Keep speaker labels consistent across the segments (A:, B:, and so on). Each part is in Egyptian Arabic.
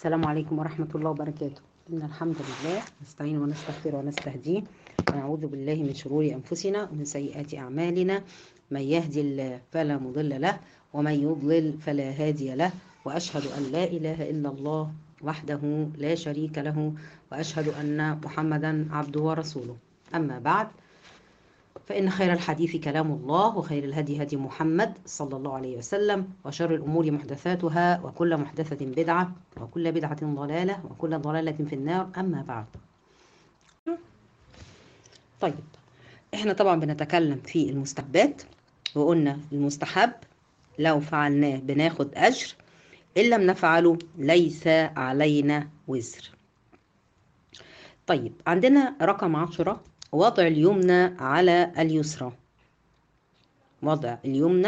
A: السلام عليكم ورحمة الله وبركاته إن الحمد لله نستعين ونستغفر ونستهديه ونعوذ بالله من شرور أنفسنا ومن سيئات أعمالنا من يهدي الله فلا مضل له ومن يضلل فلا هادي له وأشهد أن لا إله إلا الله وحده لا شريك له وأشهد أن محمدا عبده ورسوله أما بعد فإن خير الحديث كلام الله وخير الهدي هدي محمد صلى الله عليه وسلم وشر الأمور محدثاتها وكل محدثة بدعة وكل بدعة ضلالة وكل ضلالة في النار أما بعد طيب احنا طبعا بنتكلم في المستحبات وقلنا المستحب لو فعلناه بناخد أجر إن لم نفعله ليس علينا وزر طيب عندنا رقم عشرة وضع اليمنى على اليسرى وضع اليمنى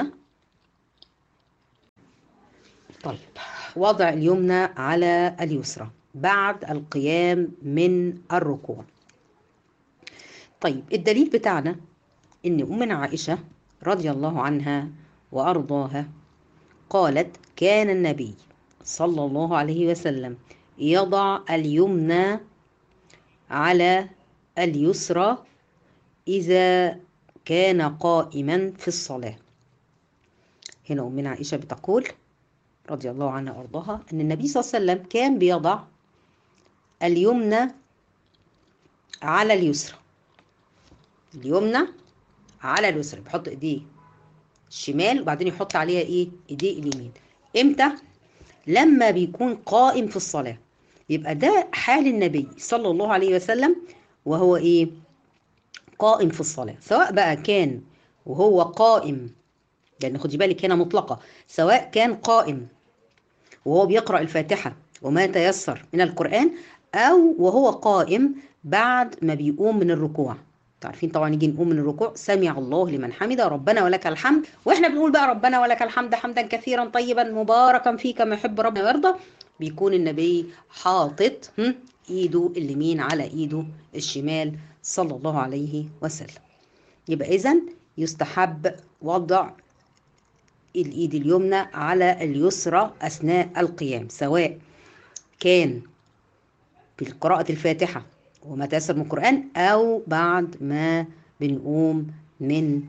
A: طيب وضع اليمنى على اليسرى بعد القيام من الركوع طيب الدليل بتاعنا ان امنا عائشه رضي الله عنها وارضاها قالت كان النبي صلى الله عليه وسلم يضع اليمنى على اليسرى إذا كان قائما في الصلاة هنا أمنا عائشة بتقول رضي الله عنها وأرضاها أن النبي صلى الله عليه وسلم كان بيضع اليمنى على اليسرى اليمنى على اليسرى بيحط ايديه الشمال وبعدين يحط عليها ايه ايديه اليمين امتى لما بيكون قائم في الصلاه يبقى ده حال النبي صلى الله عليه وسلم وهو ايه قائم في الصلاه سواء بقى كان وهو قائم لان خدي بالك هنا مطلقه سواء كان قائم وهو بيقرا الفاتحه وما تيسر من القران او وهو قائم بعد ما بيقوم من الركوع عارفين طبعا نيجي نقوم من الركوع سمع الله لمن حمده ربنا ولك الحمد واحنا بنقول بقى ربنا ولك الحمد حمدا كثيرا طيبا مباركا فيه كما يحب ربنا ويرضى بيكون النبي حاطط ايده اليمين على ايده الشمال صلى الله عليه وسلم يبقى اذا يستحب وضع الايد اليمنى على اليسرى اثناء القيام سواء كان في قراءة الفاتحة وما تيسر من القرآن أو بعد ما بنقوم من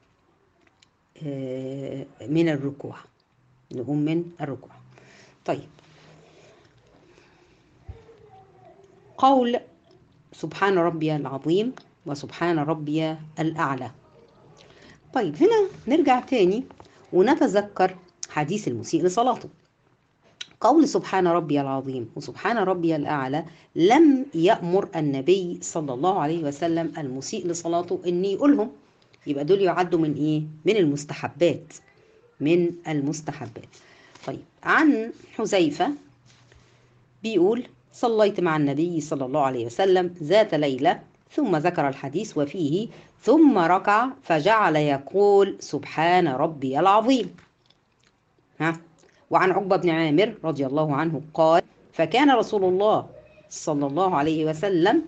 A: من الركوع نقوم من الركوع طيب قول سبحان ربي العظيم وسبحان ربي الأعلى طيب هنا نرجع تاني ونتذكر حديث المسيء لصلاته قول سبحان ربي العظيم وسبحان ربي الأعلى لم يأمر النبي صلى الله عليه وسلم المسيء لصلاته أن يقولهم يبقى دول يعدوا من إيه؟ من المستحبات من المستحبات طيب عن حذيفة بيقول صليت مع النبي صلى الله عليه وسلم ذات ليلة ثم ذكر الحديث وفيه ثم ركع فجعل يقول سبحان ربي العظيم ها وعن عقبة بن عامر رضي الله عنه قال فكان رسول الله صلى الله عليه وسلم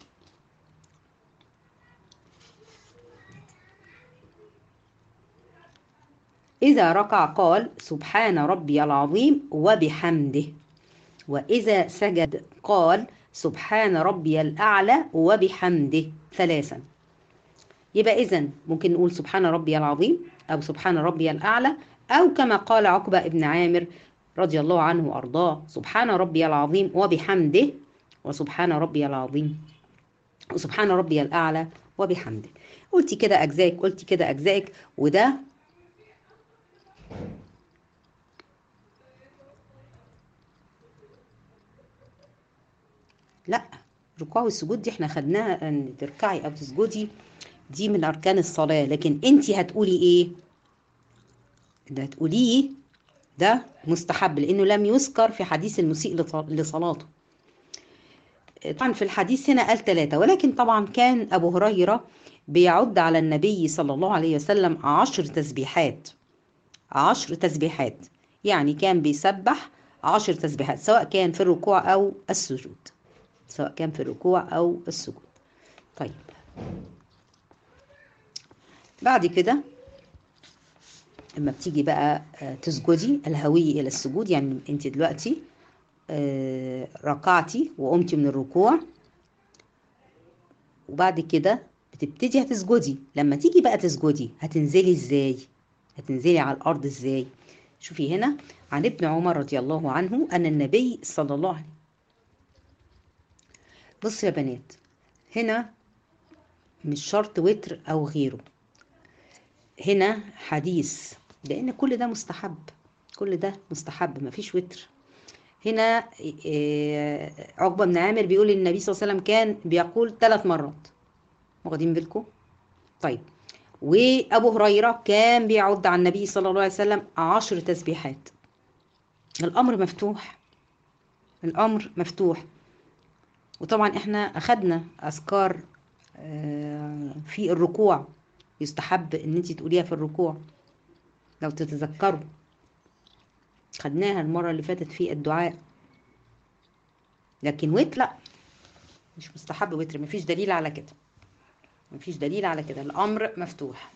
A: إذا ركع قال سبحان ربي العظيم وبحمده وإذا سجد قال سبحان ربي الأعلى وبحمده ثلاثا يبقى إذن ممكن نقول سبحان ربي العظيم أو سبحان ربي الأعلى أو كما قال عقبة ابن عامر رضي الله عنه وأرضاه سبحان ربي العظيم وبحمده وسبحان ربي العظيم وسبحان ربي الأعلى وبحمده قلتي كده أجزائك قلتي كده أجزائك وده لا الركوع والسجود دي احنا خدناها ان تركعي او تسجدي دي من اركان الصلاه لكن انت هتقولي ايه اللي هتقوليه ده مستحب لانه لم يذكر في حديث المسيء لصلاته طبعا في الحديث هنا قال ثلاثة ولكن طبعا كان أبو هريرة بيعد على النبي صلى الله عليه وسلم عشر تسبيحات عشر تسبيحات يعني كان بيسبح عشر تسبيحات سواء كان في الركوع أو السجود سواء كان في الركوع أو السجود طيب بعد كده لما بتيجي بقى تسجدي الهوية إلى السجود يعني أنت دلوقتي آه ركعتي وقمتي من الركوع وبعد كده بتبتدي هتسجدي لما تيجي بقى تسجدي هتنزلي ازاي هتنزلي على الارض ازاي شوفي هنا عن ابن عمر رضي الله عنه ان النبي صلى الله عليه بصوا يا بنات هنا مش شرط وتر او غيره هنا حديث لان كل ده مستحب كل ده مستحب مفيش وتر هنا عقبه بن عامر بيقول النبي صلى الله عليه وسلم كان بيقول ثلاث مرات واخدين بالكم طيب وابو هريره كان بيعد على النبي صلى الله عليه وسلم عشر تسبيحات الامر مفتوح الامر مفتوح وطبعا احنا اخدنا اذكار في الركوع يستحب ان انت تقوليها في الركوع لو تتذكروا خدناها المره اللي فاتت في الدعاء لكن وتر لا مش مستحب وتر مفيش دليل على كده مفيش دليل على كده الامر مفتوح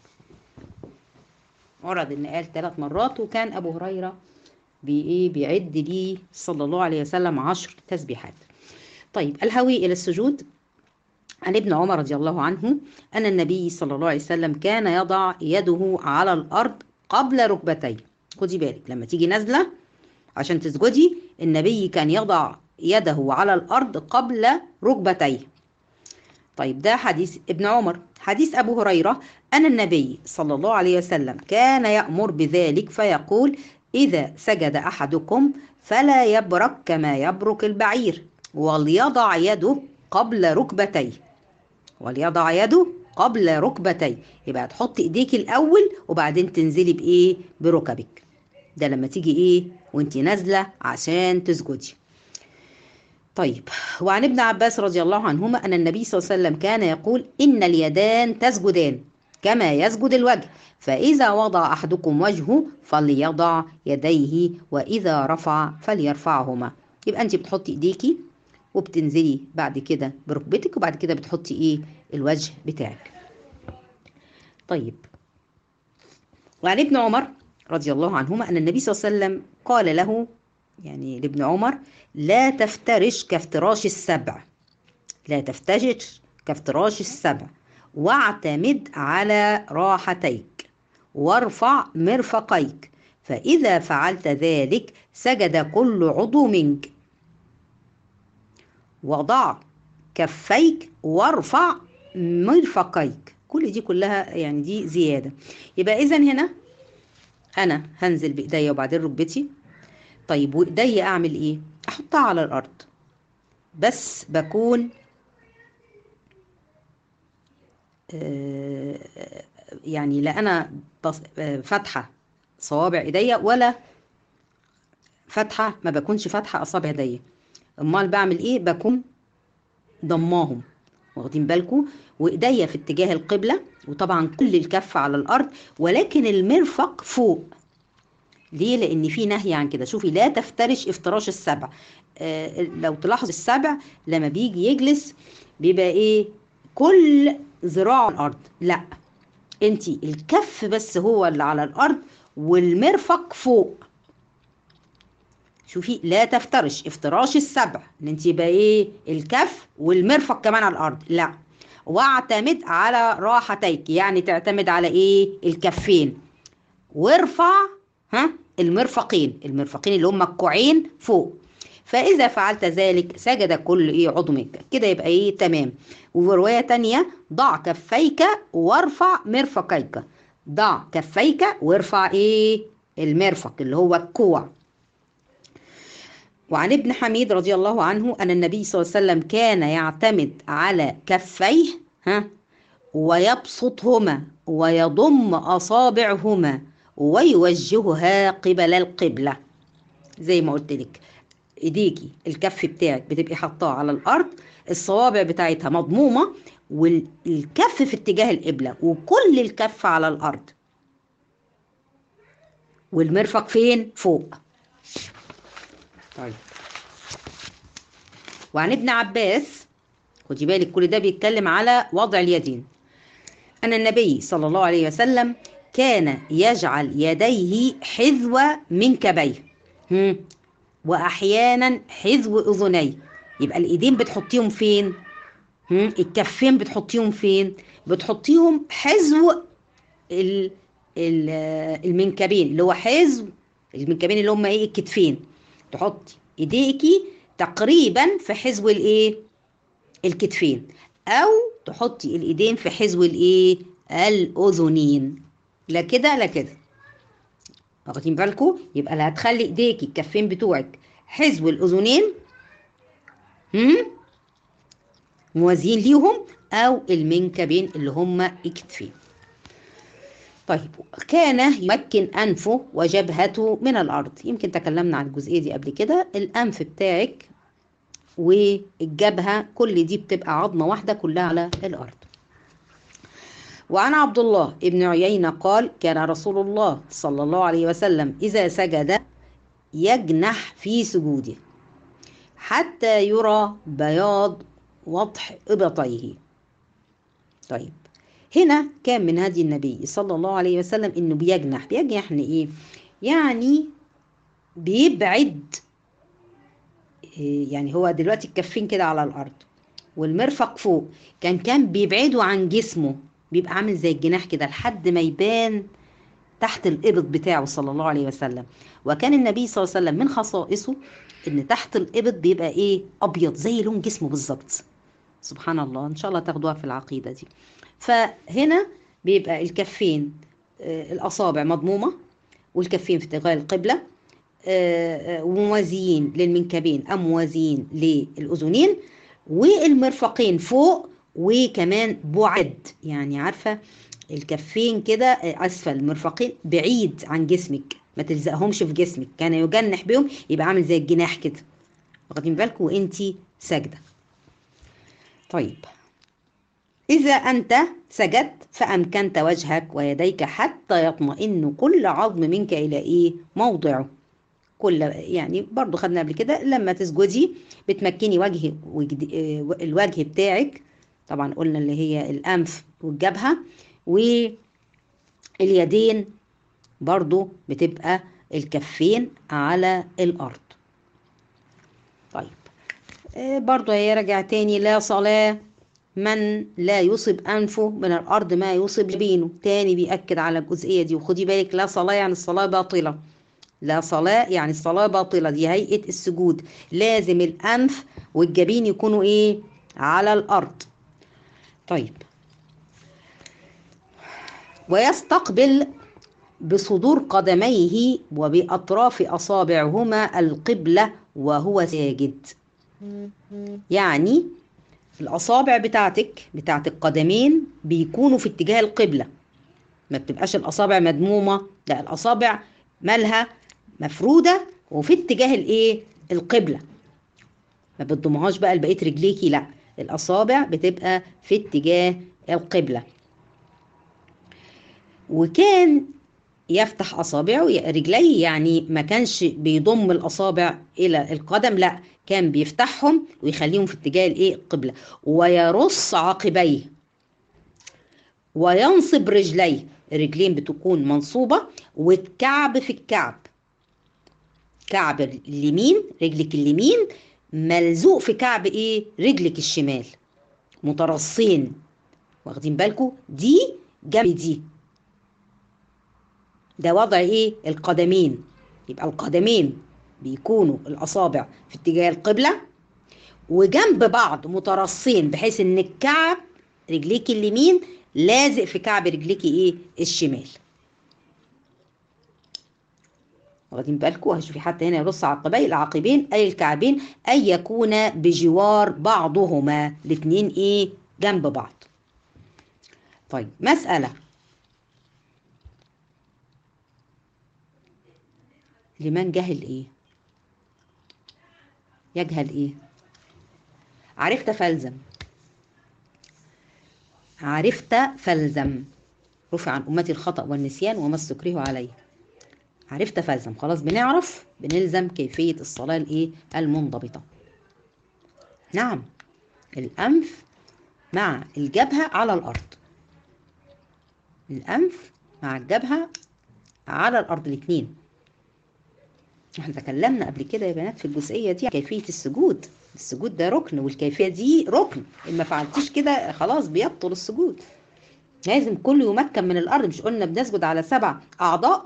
A: ورد ان قال ثلاث مرات وكان ابو هريره بايه بيعد لي صلى الله عليه وسلم عشر تسبيحات طيب الهوي الى السجود عن ابن عمر رضي الله عنه ان النبي صلى الله عليه وسلم كان يضع يده على الارض قبل ركبتيه خدي بالك لما تيجي نازله عشان تسجدي النبي كان يضع يده على الارض قبل ركبتيه طيب ده حديث ابن عمر حديث أبو هريرة أن النبي صلى الله عليه وسلم كان يأمر بذلك فيقول إذا سجد أحدكم فلا يبرك كما يبرك البعير وليضع يده قبل ركبتيه وليضع يده قبل ركبتيه يبقى تحط ايديك الاول وبعدين تنزلي بايه بركبك ده لما تيجي ايه وانت نازله عشان تسجدي طيب وعن ابن عباس رضي الله عنهما أن النبي صلى الله عليه وسلم كان يقول إن اليدان تسجدان كما يسجد الوجه فإذا وضع أحدكم وجهه فليضع يديه وإذا رفع فليرفعهما يبقى أنت بتحطي إيديكي وبتنزلي بعد كده بركبتك وبعد كده بتحطي إيه الوجه بتاعك طيب وعن ابن عمر رضي الله عنهما أن النبي صلى الله عليه وسلم قال له يعني لابن عمر لا تفترش كافتراش السبع لا تفترش كافتراش السبع واعتمد على راحتيك وارفع مرفقيك فإذا فعلت ذلك سجد كل عضو منك وضع كفيك وارفع مرفقيك كل دي كلها يعني دي زيادة يبقى إذا هنا أنا هنزل بإيديا وبعدين ركبتي طيب وإيديا أعمل إيه؟ أحطها على الأرض بس بكون يعني لا أنا فاتحة صوابع إيديا ولا فاتحة ما بكونش فاتحة أصابع إيديا أمال بعمل إيه؟ بكون ضماهم واخدين بالكم وايديا في اتجاه القبلة وطبعا كل الكف على الأرض ولكن المرفق فوق ليه؟ لأن في نهي عن كده شوفي لا تفترش افتراش السبع آه لو تلاحظ السبع لما بيجي يجلس بيبقى ايه كل ذراع الأرض لا انت الكف بس هو اللي على الأرض والمرفق فوق شوفي لا تفترش افتراش السبع ان انت يبقى ايه الكف والمرفق كمان على الارض لا واعتمد على راحتيك يعني تعتمد على ايه الكفين وارفع ها المرفقين المرفقين اللي هم الكوعين فوق فاذا فعلت ذلك سجد كل ايه عضو منك كده يبقى ايه تمام وروايه تانية ضع كفيك وارفع مرفقيك ضع كفيك وارفع ايه المرفق اللي هو الكوع وعن ابن حميد رضي الله عنه أن النبي صلى الله عليه وسلم كان يعتمد على كفيه ها ويبسطهما ويضم أصابعهما ويوجهها قبل القبلة زي ما قلت لك ايديكي الكف بتاعك بتبقي حطاه على الارض الصوابع بتاعتها مضمومه والكف في اتجاه القبله وكل الكف على الارض والمرفق فين فوق طيب وعن ابن عباس خدي بالك كل ده بيتكلم على وضع اليدين أن النبي صلى الله عليه وسلم كان يجعل يديه حذو من كبيه واحيانا حذو اذني يبقى الايدين بتحطيهم فين هم؟ الكفين بتحطيهم فين بتحطيهم حذو ال- ال- المنكبين اللي هو حذو المنكبين اللي هم ايه الكتفين تحطي ايديكي تقريبا في حذو الايه الكتفين او تحطي الايدين في حذو الايه الاذنين لا كده لا كده واخدين بالكم يبقى لا هتخلي ايديكي الكفين بتوعك حذو الاذنين هم موازيين ليهم او المنكبين اللي هما الكتفين طيب كان يمكن انفه وجبهته من الارض يمكن تكلمنا عن الجزئيه دي قبل كده الانف بتاعك والجبهه كل دي بتبقى عظمه واحده كلها على الارض وعن عبد الله ابن عيينة قال كان رسول الله صلى الله عليه وسلم إذا سجد يجنح في سجوده حتى يرى بياض وضح إبطيه طيب هنا كان من هدي النبي صلى الله عليه وسلم إنه بيجنح بيجنح يعني إيه؟ يعني بيبعد إيه يعني هو دلوقتي الكفين كده على الأرض والمرفق فوق كان كان بيبعده عن جسمه بيبقى عامل زي الجناح كده لحد ما يبان تحت الإبط بتاعه صلى الله عليه وسلم وكان النبي صلى الله عليه وسلم من خصائصه ان تحت الإبط بيبقى ايه ابيض زي لون جسمه بالظبط سبحان الله ان شاء الله تاخدوها في العقيدة دي فهنا بيبقى الكفين آه، الأصابع مضمومة والكفين في اتجاه القبلة آه، آه، وموازيين للمنكبين أم موازيين للأذنين والمرفقين فوق وكمان بعد يعني عارفة الكفين كده أسفل المرفقين بعيد عن جسمك ما تلزقهمش في جسمك كان يجنح بهم يبقى عامل زي الجناح كده واخدين بالكم وانتي ساجده طيب إذا أنت سجدت فأمكنت وجهك ويديك حتى يطمئن كل عظم منك إلى إيه موضعه كل يعني برضو خدنا قبل كده لما تسجدي بتمكني وجه وجد- آه، الوجه بتاعك طبعا قلنا اللي هي الأنف والجبهة واليدين برضو بتبقى الكفين على الأرض طيب آه، برضو هي رجع تاني لا صلاة من لا يصب أنفه من الأرض ما يصب جبينه تاني بيأكد على الجزئية دي وخدي بالك لا صلاة يعني الصلاة باطلة لا صلاة يعني الصلاة باطلة دي هيئة السجود لازم الأنف والجبين يكونوا إيه على الأرض طيب ويستقبل بصدور قدميه وبأطراف أصابعهما القبلة وهو ساجد يعني الأصابع بتاعتك بتاعت القدمين بيكونوا في اتجاه القبلة ما بتبقاش الأصابع مدمومة لا الأصابع مالها مفرودة وفي اتجاه الإيه القبلة ما بتضمهاش بقى لبقية رجليكي لا الأصابع بتبقى في اتجاه القبلة وكان يفتح أصابعه رجليه يعني ما كانش بيضم الأصابع إلى القدم لا كان بيفتحهم ويخليهم في اتجاه الايه القبلة ويرص عقبيه وينصب رجليه الرجلين بتكون منصوبة والكعب في الكعب كعب اليمين رجلك اليمين ملزوق في كعب ايه رجلك الشمال مترصين واخدين بالكم دي جنب دي ده وضع ايه القدمين يبقى القدمين بيكونوا الاصابع في اتجاه القبله وجنب بعض مترصين بحيث ان الكعب رجليكي اليمين لازق في كعب رجليكي ايه الشمال واخدين بالكم هشوفي حتى هنا يرص عقبي العقبين اي الكعبين اي يكون بجوار بعضهما الاثنين ايه جنب بعض طيب مساله لمن جهل ايه يجهل ايه عرفت فالزم عرفت فالزم رفع عن امتي الخطا والنسيان وما استكره عليه عرفت فالزم خلاص بنعرف بنلزم كيفيه الصلاه الايه المنضبطه نعم الانف مع الجبهه على الارض الانف مع الجبهه على الارض الاثنين احنا تكلمنا قبل كده يا بنات في الجزئيه دي كيفيه السجود السجود ده ركن والكيفيه دي ركن ان ما فعلتيش كده خلاص بيبطل السجود لازم كله يمكن من الارض مش قلنا بنسجد على سبع اعضاء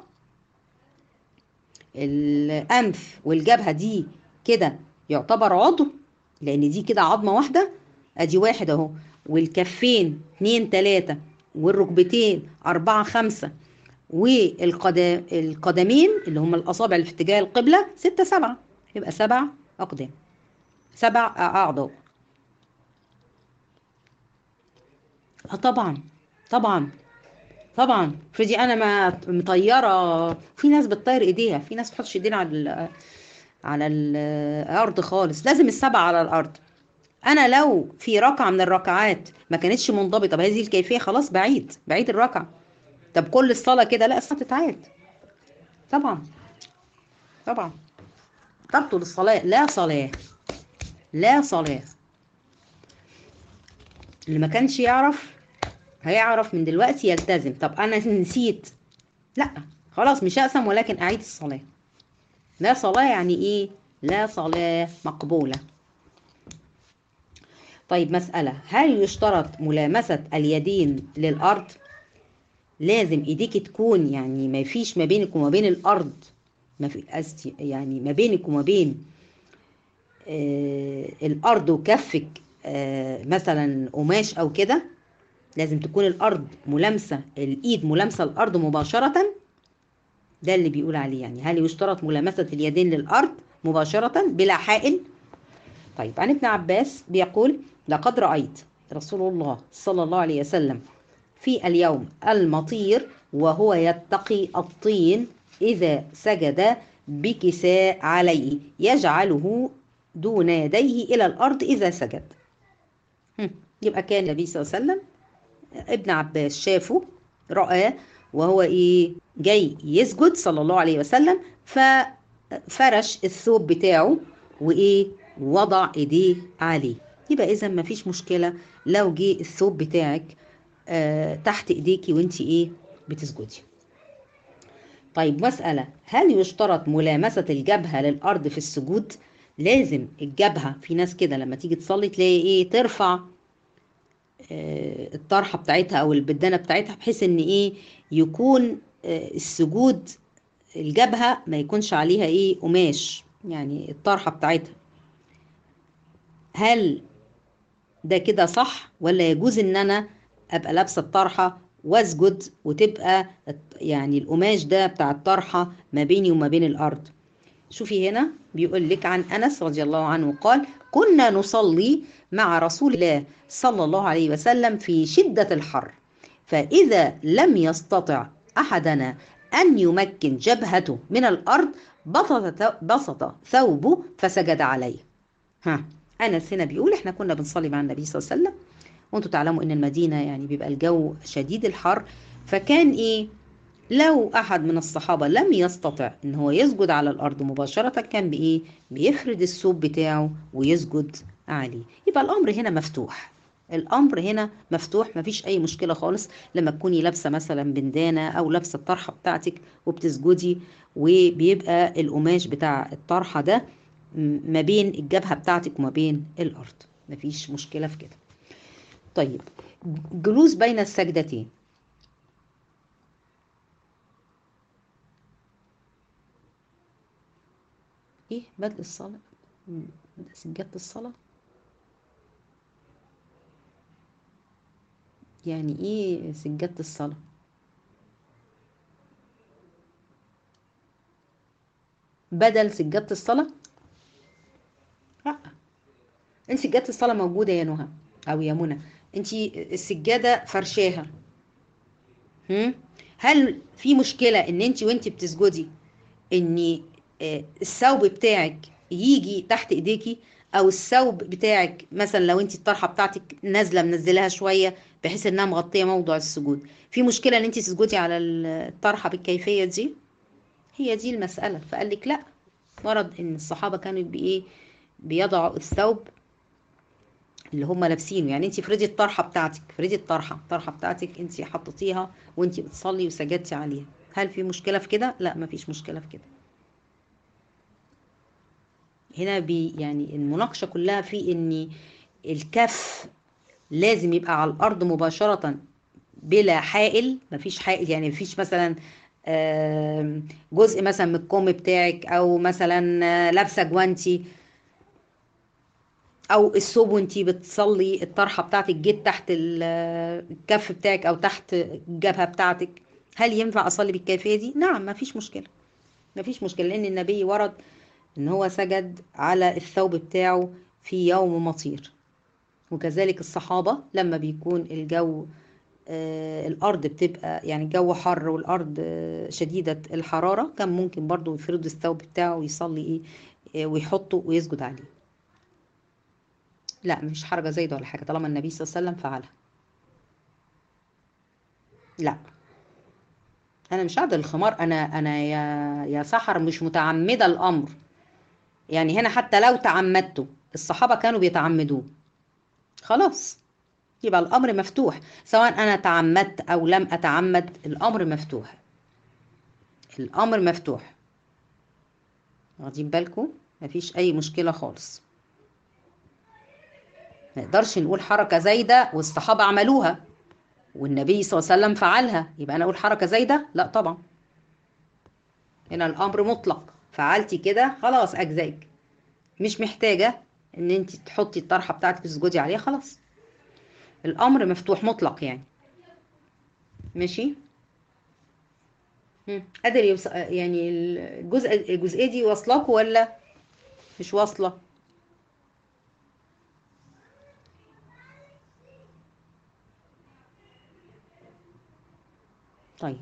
A: الانف والجبهه دي كده يعتبر عضو لان دي كده عظمه واحده ادي واحد اهو والكفين اتنين تلاته والركبتين اربعه خمسه والقدم القدمين اللي هم الاصابع اللي في اتجاه القبله سته سبعه يبقى سبع اقدام سبع اعضاء اه طبعا طبعا طبعا افرضي انا ما مطيره في ناس بتطير ايديها في ناس بتحطش ايدينا على ال على الارض خالص لازم السبعه على الارض انا لو في ركعه من الركعات ما كانتش منضبطه بهذه الكيفيه خلاص بعيد بعيد الركعه طب كل الصلاه كده لا الصلاه تتعاد طبعا طبعا تبطل الصلاه لا صلاه لا صلاه اللي ما كانش يعرف هيعرف من دلوقتي يلتزم طب انا نسيت لا خلاص مش هقسم ولكن اعيد الصلاه لا صلاه يعني ايه لا صلاه مقبوله طيب مساله هل يشترط ملامسه اليدين للارض لازم ايديك تكون يعني ما فيش ما بينك وما بين الارض ما في يعني ما بينك وما بين آه الارض وكفك آه مثلا قماش او كده لازم تكون الارض ملامسه الايد ملامسه الارض مباشره ده اللي بيقول عليه يعني هل يشترط ملامسه اليدين للارض مباشره بلا حائل طيب عن ابن عباس بيقول لقد رايت رسول الله صلى الله عليه وسلم في اليوم المطير وهو يتقي الطين اذا سجد بكساء عليه يجعله دون يديه الى الارض اذا سجد يبقى كان النبي صلى الله عليه وسلم ابن عباس شافه رآه وهو ايه جاي يسجد صلى الله عليه وسلم ففرش الثوب بتاعه وايه وضع ايديه عليه يبقى اذا ما فيش مشكله لو جه الثوب بتاعك آه تحت ايديكي وانت ايه بتسجدي طيب مسألة هل يشترط ملامسة الجبهة للأرض في السجود؟ لازم الجبهة في ناس كده لما تيجي تصلي تلاقي ايه ترفع الطرحة بتاعتها أو البدانة بتاعتها بحيث إن إيه يكون السجود الجبهة ما يكونش عليها إيه قماش يعني الطرحة بتاعتها هل ده كده صح ولا يجوز إن أنا أبقى لابسة الطرحة واسجد وتبقى يعني القماش ده بتاع الطرحة ما بيني وما بين الأرض شوفي هنا بيقول لك عن أنس رضي الله عنه قال كنا نصلي مع رسول الله صلى الله عليه وسلم في شدة الحر فإذا لم يستطع أحدنا أن يمكن جبهته من الأرض بسط بسط ثوبه فسجد عليه ها أنس هنا بيقول إحنا كنا بنصلي مع النبي صلى الله عليه وسلم وانتوا تعلموا ان المدينة يعني بيبقى الجو شديد الحر فكان ايه لو احد من الصحابة لم يستطع ان هو يسجد على الارض مباشرة كان بايه بيفرد الثوب بتاعه ويسجد عليه يبقى الامر هنا مفتوح الامر هنا مفتوح مفيش اي مشكله خالص لما تكوني لابسه مثلا بندانه او لابسه الطرحه بتاعتك وبتسجدي وبيبقى القماش بتاع الطرحه ده ما بين الجبهه بتاعتك وما بين الارض مفيش مشكله في كده طيب جلوس بين السجدتين ايه بدء الصلاه بدء سجاده الصلاه يعني ايه سجادة الصلاة بدل سجادة الصلاة لا انت سجادة الصلاة موجودة يا نهى او يا منى انت السجادة فرشاها هم؟ هل في مشكلة ان انت وانت بتسجدي ان الثوب بتاعك يجي تحت ايديكي او الثوب بتاعك مثلا لو انت الطرحه بتاعتك نازله منزلاها شويه بحيث انها مغطيه موضع السجود في مشكله ان انت تسجدي على الطرحه بالكيفيه دي هي دي المساله فقال لك لا ورد ان الصحابه كانوا بايه بيضعوا الثوب اللي هم لابسينه يعني انت افرضي الطرحه بتاعتك افرضي الطرحه الطرحه بتاعتك انت حطيتيها وانت بتصلي وسجدتي عليها هل في مشكله في كده لا مفيش مشكله في كده هنا بي يعني المناقشة كلها في ان الكف لازم يبقى على الارض مباشرة بلا حائل مفيش حائل يعني مفيش مثلا جزء مثلا من الكم بتاعك او مثلا لابسه جوانتي او الثوب وانتي بتصلي الطرحه بتاعتك جيت تحت الكف بتاعك او تحت الجبهه بتاعتك هل ينفع اصلي بالكيفيه دي نعم ما فيش مشكله ما فيش مشكله لان النبي ورد ان هو سجد على الثوب بتاعه في يوم مطير وكذلك الصحابه لما بيكون الجو آه الارض بتبقى يعني الجو حر والارض آه شديده الحراره كان ممكن برضو يفرد الثوب بتاعه ويصلي ايه آه ويحطه ويسجد عليه لا مش حركه زايده ولا حاجه طالما النبي صلى الله عليه وسلم فعلها لا انا مش عادل الخمار انا انا يا يا سحر مش متعمده الامر يعني هنا حتى لو تعمدته الصحابه كانوا بيتعمدوه خلاص يبقى الامر مفتوح سواء انا تعمدت او لم اتعمد الامر مفتوح الامر مفتوح واخدين بالكم مفيش اي مشكله خالص ما نقدرش نقول حركه زايده والصحابه عملوها والنبي صلى الله عليه وسلم فعلها يبقى انا اقول حركه زايده لا طبعا هنا الامر مطلق فعلتي كده خلاص اجزائك مش محتاجه ان انت تحطي الطرحه بتاعتك تسجدي عليها خلاص الامر مفتوح مطلق يعني ماشي قادر يوص... يعني الجزء الجزئيه دي واصلاكوا ولا مش واصله طيب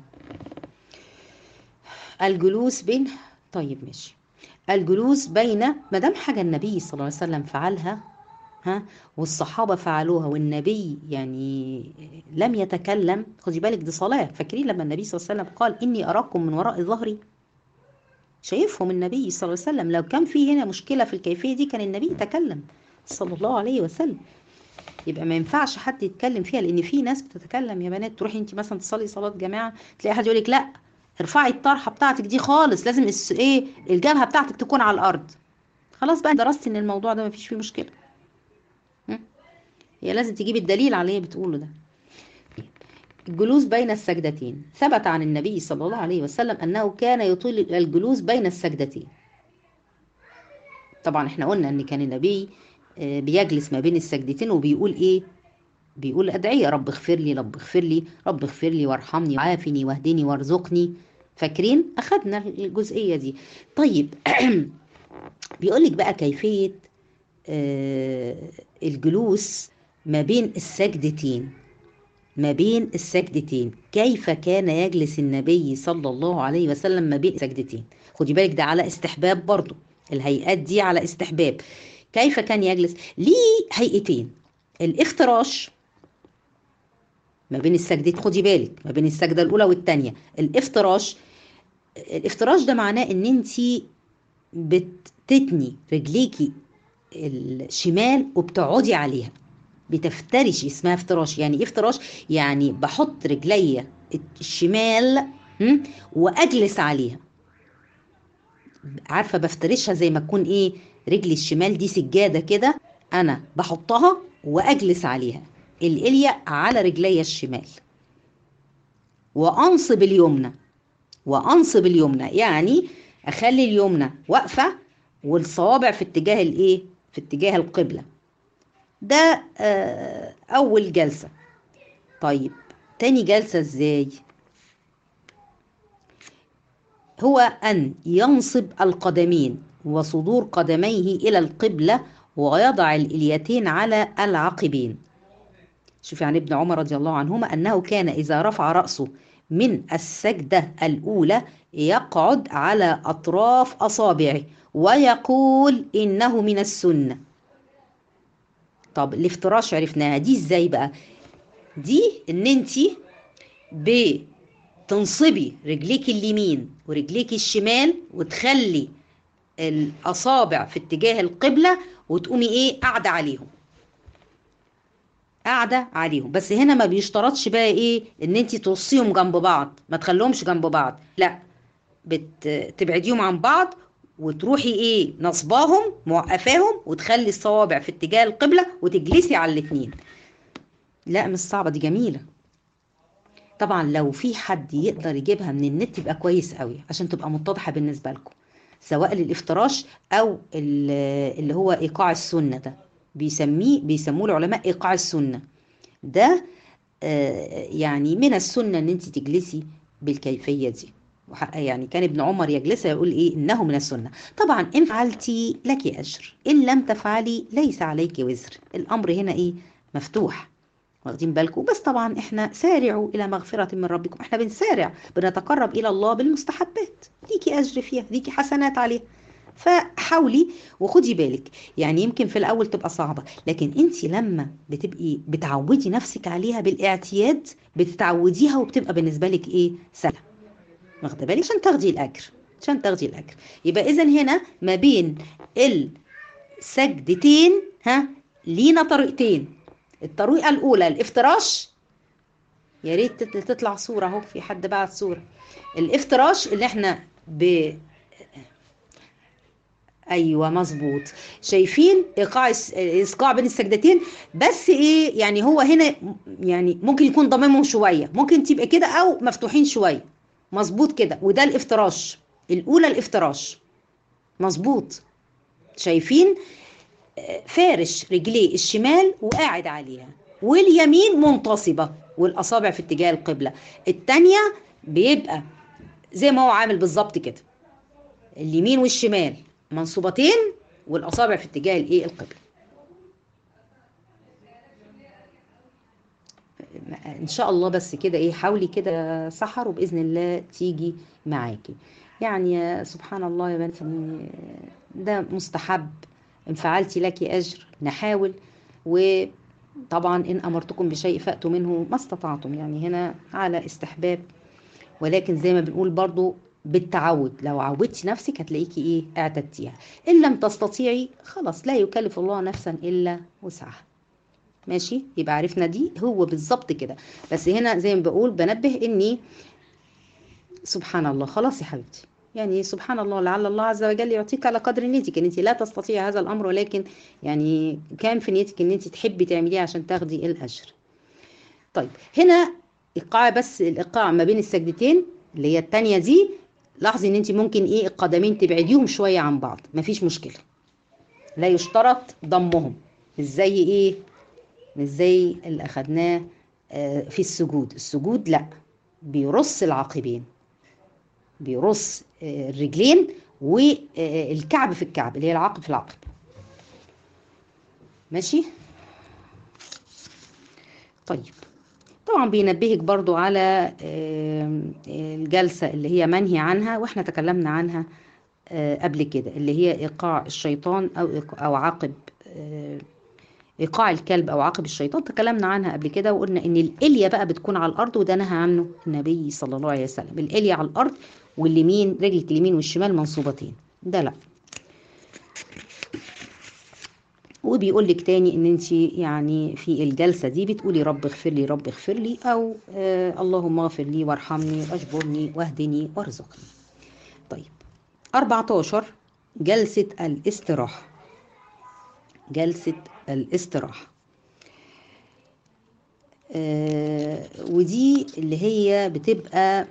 A: الجلوس بين طيب ماشي الجلوس بين ما دام حاجه النبي صلى الله عليه وسلم فعلها ها والصحابه فعلوها والنبي يعني لم يتكلم خدي بالك دي صلاه فاكرين لما النبي صلى الله عليه وسلم قال اني اراكم من وراء ظهري شايفهم النبي صلى الله عليه وسلم لو كان في هنا مشكله في الكيفيه دي كان النبي تكلم صلى الله عليه وسلم يبقى ما ينفعش حد يتكلم فيها لان في ناس بتتكلم يا بنات تروحي انت مثلا تصلي صلاه جماعه تلاقي حد يقول لك لا ارفعي الطرحه بتاعتك دي خالص لازم الس... ايه الجبهه بتاعتك تكون على الارض خلاص بقى درستي ان الموضوع ده ما فيش فيه مشكله هي لازم تجيب الدليل على اللي هي بتقوله ده الجلوس بين السجدتين ثبت عن النبي صلى الله عليه وسلم انه كان يطيل الجلوس بين السجدتين طبعا احنا قلنا ان كان النبي بيجلس ما بين السجدتين وبيقول ايه بيقول ادعيه رب اغفر لي رب اغفر لي رب اغفر لي وارحمني وعافني واهدني وارزقني فاكرين اخدنا الجزئيه دي طيب بيقول لك بقى كيفيه الجلوس ما بين السجدتين ما بين السجدتين كيف كان يجلس النبي صلى الله عليه وسلم ما بين السجدتين خدي بالك ده على استحباب برضو الهيئات دي على استحباب كيف كان يجلس ليه هيئتين الافتراش ما بين السجدتين خدي بالك ما بين السجده الاولى والثانيه الافتراش الافتراش ده معناه ان انت بتتني رجليكي الشمال وبتقعدي عليها بتفترشي اسمها افتراش يعني ايه افتراش يعني بحط رجليا الشمال واجلس عليها عارفه بفترشها زي ما تكون ايه رجلي الشمال دي سجاده كده انا بحطها واجلس عليها الاليا على رجلي الشمال وانصب اليمنى وانصب اليمنى يعني اخلي اليمنى واقفه والصوابع في اتجاه الايه في اتجاه القبله ده اول جلسه طيب تاني جلسه ازاي هو ان ينصب القدمين وصدور قدميه الى القبله ويضع الاليتين على العقبين شوف عن ابن عمر رضي الله عنهما انه كان اذا رفع راسه من السجده الاولى يقعد على اطراف اصابعه ويقول انه من السنه طب الافتراش عرفناها دي ازاي بقى دي ان انت بتنصبي رجليك اليمين ورجليك الشمال وتخلي الاصابع في اتجاه القبله وتقومي ايه قاعده عليهم قاعده عليهم بس هنا ما بيشترطش بقى ايه ان انت ترصيهم جنب بعض ما تخليهمش جنب بعض لا بتبعديهم عن بعض وتروحي ايه نصباهم موقفاهم وتخلي الصوابع في اتجاه القبلة وتجلسي على الاتنين لا مش صعبة دي جميلة طبعا لو في حد يقدر يجيبها من النت يبقى كويس قوي عشان تبقى متضحة بالنسبة لكم سواء للافتراش او اللي هو ايقاع السنة ده بيسميه بيسموه العلماء ايقاع السنة ده آه يعني من السنة ان انت تجلسي بالكيفية دي يعني كان ابن عمر يجلس يقول ايه انه من السنه طبعا ان فعلتي لك اجر ان لم تفعلي ليس عليك وزر الامر هنا ايه مفتوح واخدين بالكم بس طبعا احنا سارعوا الى مغفره من ربكم احنا بنسارع بنتقرب الى الله بالمستحبات ليكي اجر فيها ليكي حسنات عليها فحاولي وخدي بالك يعني يمكن في الاول تبقى صعبه لكن انت لما بتبقي بتعودي نفسك عليها بالاعتياد بتتعوديها وبتبقى بالنسبه لك ايه سهله واخده بالك عشان تاخدي الاجر عشان تاخدي الاجر يبقى اذا هنا ما بين السجدتين ها لينا طريقتين الطريقه الاولى الافتراش يا ريت تطلع صوره اهو في حد بعت صوره الافتراش اللي احنا ب ايوه مظبوط شايفين ايقاع ايقاع بين السجدتين بس ايه يعني هو هنا يعني ممكن يكون ضممهم شويه ممكن تبقى كده او مفتوحين شويه مظبوط كده وده الافتراش الاولى الافتراش مظبوط شايفين فارش رجليه الشمال وقاعد عليها واليمين منتصبه والاصابع في اتجاه القبله الثانيه بيبقى زي ما هو عامل بالظبط كده اليمين والشمال منصوبتين والاصابع في اتجاه الايه القبله ان شاء الله بس كده ايه حاولي كده سحر وباذن الله تيجي معاكي يعني سبحان الله يا بنتي ده مستحب ان فعلتي لك اجر نحاول وطبعا ان امرتكم بشيء فاتوا منه ما استطعتم يعني هنا على استحباب ولكن زي ما بنقول برضو بالتعود لو عودتي نفسك هتلاقيكي ايه اعتدتيها ان لم تستطيعي خلاص لا يكلف الله نفسا الا وسعها ماشي يبقى عرفنا دي هو بالظبط كده بس هنا زي ما بقول بنبه اني سبحان الله خلاص يا حبيبتي يعني سبحان الله لعل الله عز وجل يعطيك على قدر نيتك ان انت لا تستطيع هذا الامر ولكن يعني كان في نيتك ان انت تحبي تعمليه عشان تاخدي الاجر طيب هنا ايقاع بس الايقاع ما بين السجدتين اللي هي الثانيه دي لاحظي ان انت ممكن ايه القدمين تبعديهم شويه عن بعض مفيش مشكله لا يشترط ضمهم مش زي ايه مش زي اللي اخدناه في السجود السجود لا بيرص العقبين بيرص الرجلين والكعب في الكعب اللي هي العقب في العقب ماشي طيب طبعا بينبهك برضو على الجلسة اللي هي منهي عنها واحنا تكلمنا عنها قبل كده اللي هي ايقاع الشيطان او او عقب ايقاع الكلب او عقب الشيطان تكلمنا عنها قبل كده وقلنا ان الاليه بقى بتكون على الارض وده نهى عنه النبي صلى الله عليه وسلم الاليه على الارض واليمين رجلك اليمين والشمال منصوبتين ده لا وبيقول لك تاني ان انت يعني في الجلسه دي بتقولي رب اغفر لي رب اغفر لي او آه اللهم اغفر لي وارحمني واجبرني واهدني وارزقني طيب 14 جلسه الاستراحه جلسه الاستراحه آه ودي اللي هي بتبقى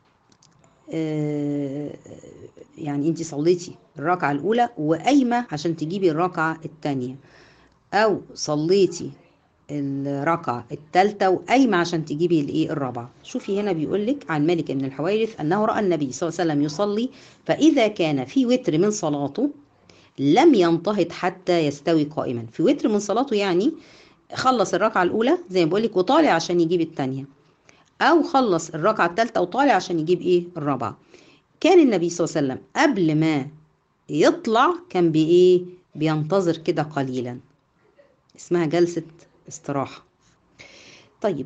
A: آه يعني انت صليتي الركعة الأولى وقايمة عشان تجيبي الركعة التانية أو صليتي الركعة التالتة وقايمة عشان تجيبي الايه الرابعة شوفي هنا بيقول لك عن مالك بن الحويرث أنه رأى النبي صلى الله عليه وسلم يصلي فإذا كان في وتر من صلاته لم ينتهض حتى يستوي قائما في وتر من صلاته يعني خلص الركعة الأولى زي ما بقول لك وطالع عشان يجيب التانية أو خلص الركعة التالتة وطالع عشان يجيب إيه الرابعة كان النبي صلى الله عليه وسلم قبل ما يطلع كان بإيه بينتظر كده قليلا اسمها جلسة استراحة طيب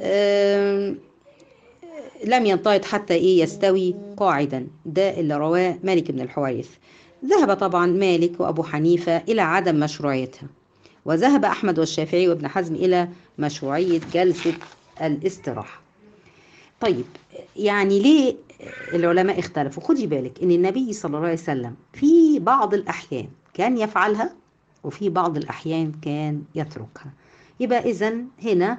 A: لم ينتهض حتى إيه يستوي قاعدا ده اللي رواه مالك بن الحويرث ذهب طبعا مالك وأبو حنيفة إلى عدم مشروعيتها وذهب أحمد والشافعي وابن حزم إلى مشروعية جلسة الاستراحة طيب يعني ليه العلماء اختلفوا خدي بالك ان النبي صلى الله عليه وسلم في بعض الاحيان كان يفعلها وفي بعض الاحيان كان يتركها يبقى اذا هنا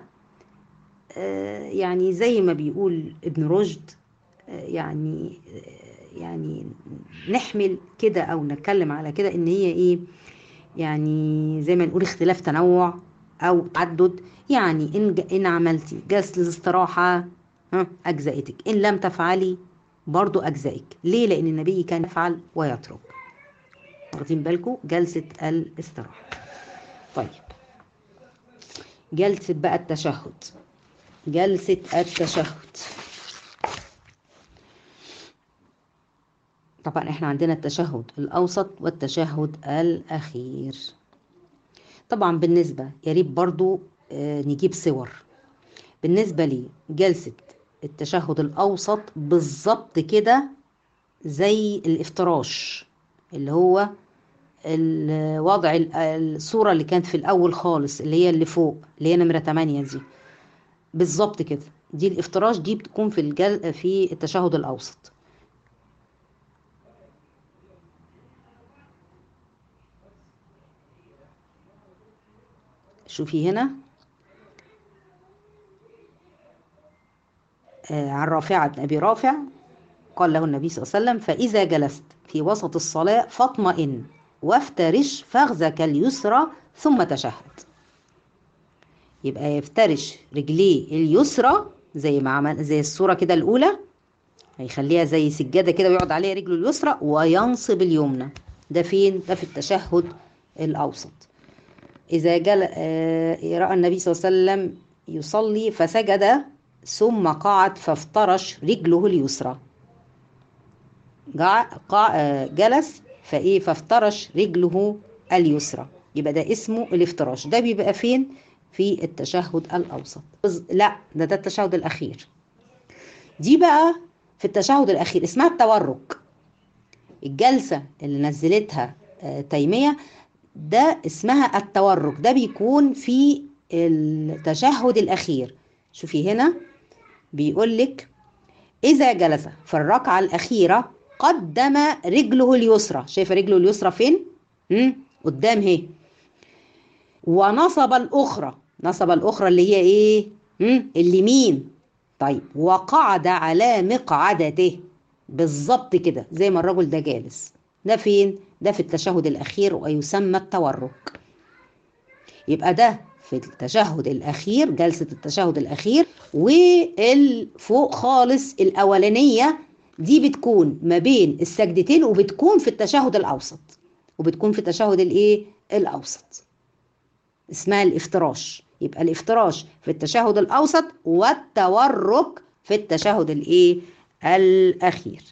A: يعني زي ما بيقول ابن رشد يعني يعني نحمل كده او نتكلم على كده ان هي ايه يعني زي ما نقول اختلاف تنوع او تعدد يعني ان ان عملتي جلسه الاستراحه ها اجزأتك ان لم تفعلي برضو اجزائك ليه لان النبي كان يفعل ويترك واخدين بالكم جلسه الاستراحه طيب جلسه بقى التشهد جلسه التشهد طبعا احنا عندنا التشهد الاوسط والتشهد الاخير طبعا بالنسبة يا ريت برضو نجيب صور بالنسبة لي جلسة التشهد الأوسط بالظبط كده زي الافتراش اللي هو الوضع الصورة اللي كانت في الأول خالص اللي هي اللي فوق اللي هي نمرة 8 دي بالظبط كده دي الافتراش دي بتكون في الجل في التشهد الأوسط شوفي هنا آه عن رافعة بن أبي رافع قال له النبي صلى الله عليه وسلم فإذا جلست في وسط الصلاة فاطمئن وافترش فخذك اليسرى ثم تشهد يبقى يفترش رجليه اليسرى زي ما عمل زي الصورة كده الأولى هيخليها زي سجادة كده ويقعد عليها رجله اليسرى وينصب اليمنى ده فين؟ ده في التشهد الأوسط إذا جل رأى النبي صلى الله عليه وسلم يصلي فسجد ثم قعد فافترش رجله اليسرى جلس فإيه فافترش رجله اليسرى يبقى ده اسمه الافتراش ده بيبقى فين في التشهد الأوسط لا ده ده التشهد الأخير دي بقى في التشهد الأخير اسمها التورك الجلسة اللي نزلتها تيمية ده اسمها التورك ده بيكون في التشهد الأخير شوفي هنا بيقول لك إذا جلس في الركعة الأخيرة قدم رجله اليسرى شايفة رجله اليسرى فين؟ مم؟ قدام اهي ونصب الأخرى نصب الأخرى اللي هي إيه؟ مم؟ اليمين طيب وقعد على مقعدته بالظبط كده زي ما الرجل ده جالس ده فين؟ ده في التشهد الأخير ويسمى التورك يبقى ده في التشهد الأخير جلسة التشهد الأخير والفوق خالص الأولانية دي بتكون ما بين السجدتين وبتكون في التشهد الأوسط وبتكون في التشهد الإيه؟ الأوسط اسمها الافتراش يبقى الافتراش في التشهد الأوسط والتورك في التشهد الإيه؟ الأخير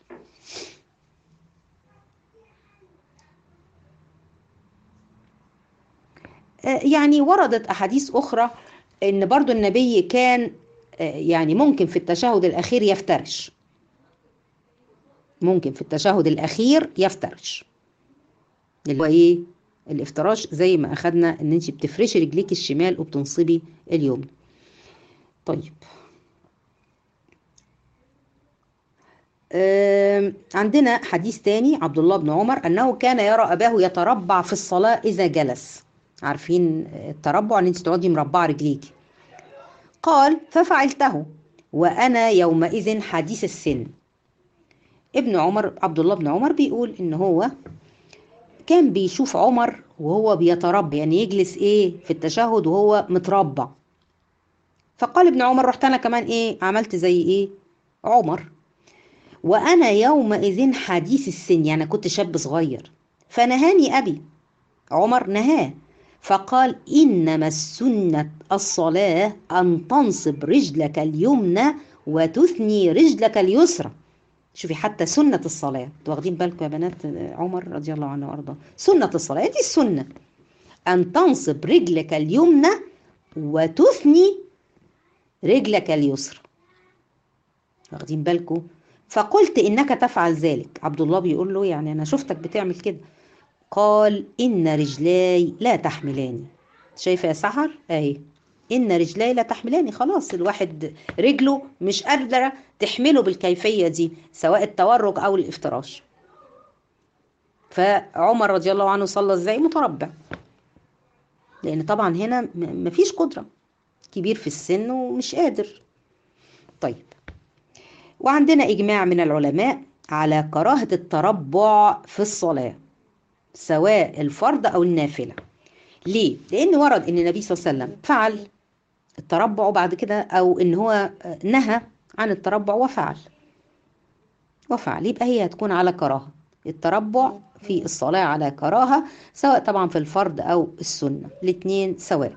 A: يعني وردت أحاديث أخرى إن برضو النبي كان يعني ممكن في التشهد الأخير يفترش ممكن في التشهد الأخير يفترش اللي هو إيه الافتراش زي ما أخدنا إن أنت بتفرشي رجليك الشمال وبتنصبي اليمنى طيب عندنا حديث تاني عبد الله بن عمر أنه كان يرى أباه يتربع في الصلاة إذا جلس عارفين التربع ان انت تقعدي مربعه رجليكي قال ففعلته وانا يومئذ حديث السن ابن عمر عبد الله بن عمر بيقول ان هو كان بيشوف عمر وهو بيتربع يعني يجلس ايه في التشهد وهو متربع فقال ابن عمر رحت انا كمان ايه عملت زي ايه عمر وانا يومئذ حديث السن يعني كنت شاب صغير فنهاني ابي عمر نهاه فقال إنما السنة الصلاة أن تنصب رجلك اليمنى وتثني رجلك اليسرى شوفي حتى سنة الصلاة واخدين بالكم يا بنات عمر رضي الله عنه وأرضاه سنة الصلاة دي السنة أن تنصب رجلك اليمنى وتثني رجلك اليسرى واخدين بالكم فقلت إنك تفعل ذلك عبد الله بيقول له يعني أنا شفتك بتعمل كده قال إن رجلاي لا تحملاني شايفة يا سحر أهي ان رجلاي لا تحملاني خلاص الواحد رجله مش قادره تحمله بالكيفيه دي سواء التورك او الافتراش فعمر رضي الله عنه صلى ازاي متربع لان طبعا هنا مفيش قدره كبير في السن ومش قادر طيب وعندنا اجماع من العلماء على كراهه التربع في الصلاه سواء الفرض او النافله ليه لان ورد ان النبي صلى الله عليه وسلم فعل التربع وبعد كده او ان هو نهى عن التربع وفعل وفعل يبقى هي هتكون على كراهه التربع في الصلاة على كراهة سواء طبعا في الفرض أو السنة الاتنين سواء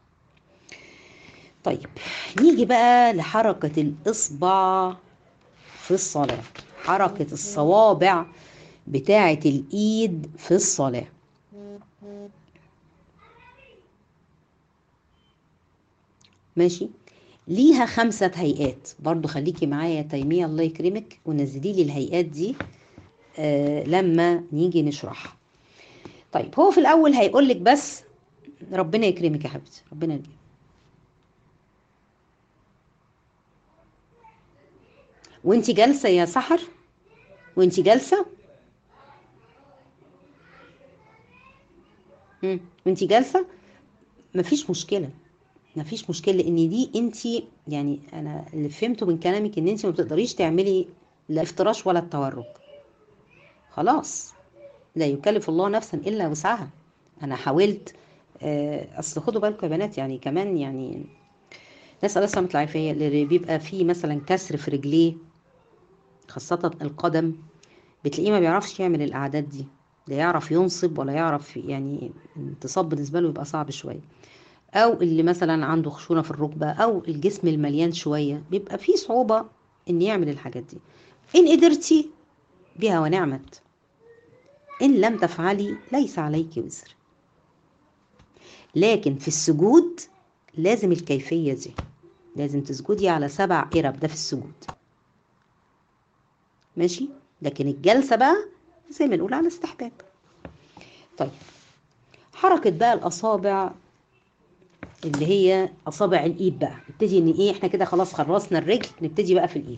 A: طيب نيجي بقى لحركة الإصبع في الصلاة حركة الصوابع بتاعة الإيد في الصلاة ماشي ليها خمسة هيئات برضو خليكي معايا يا تيمية الله يكرمك ونزلي لي الهيئات دي آه لما نيجي نشرحها طيب هو في الاول هيقول لك بس ربنا يكرمك يا حبيبتي ربنا يكرمك وانت جالسه يا سحر وانت جالسه امم وانت جالسه مفيش مشكله مفيش مشكله لان دي انت يعني انا اللي فهمته من كلامك ان انت ما بتقدريش تعملي لا افتراش ولا التورك خلاص لا يكلف الله نفسا الا وسعها انا حاولت اصل خدوا بالكم يا بنات يعني كمان يعني نسال الله السلامه العافيه اللي بيبقى فيه مثلا كسر في رجليه خاصه القدم بتلاقيه ما بيعرفش يعمل الاعداد دي لا يعرف ينصب ولا يعرف يعني انتصاب بالنسبه له يبقى صعب شويه او اللي مثلا عنده خشونه في الركبه او الجسم المليان شويه بيبقى فيه صعوبه ان يعمل الحاجات دي ان قدرتي بها ونعمت إن لم تفعلي ليس عليك وزر لكن في السجود لازم الكيفية دي لازم تسجدي على سبع قرب ده في السجود ماشي لكن الجلسة بقى زي ما نقول على استحباب طيب حركة بقى الأصابع اللي هي أصابع الإيد بقى نبتدي إن إيه إحنا كده خلاص خلصنا الرجل نبتدي بقى في الإيد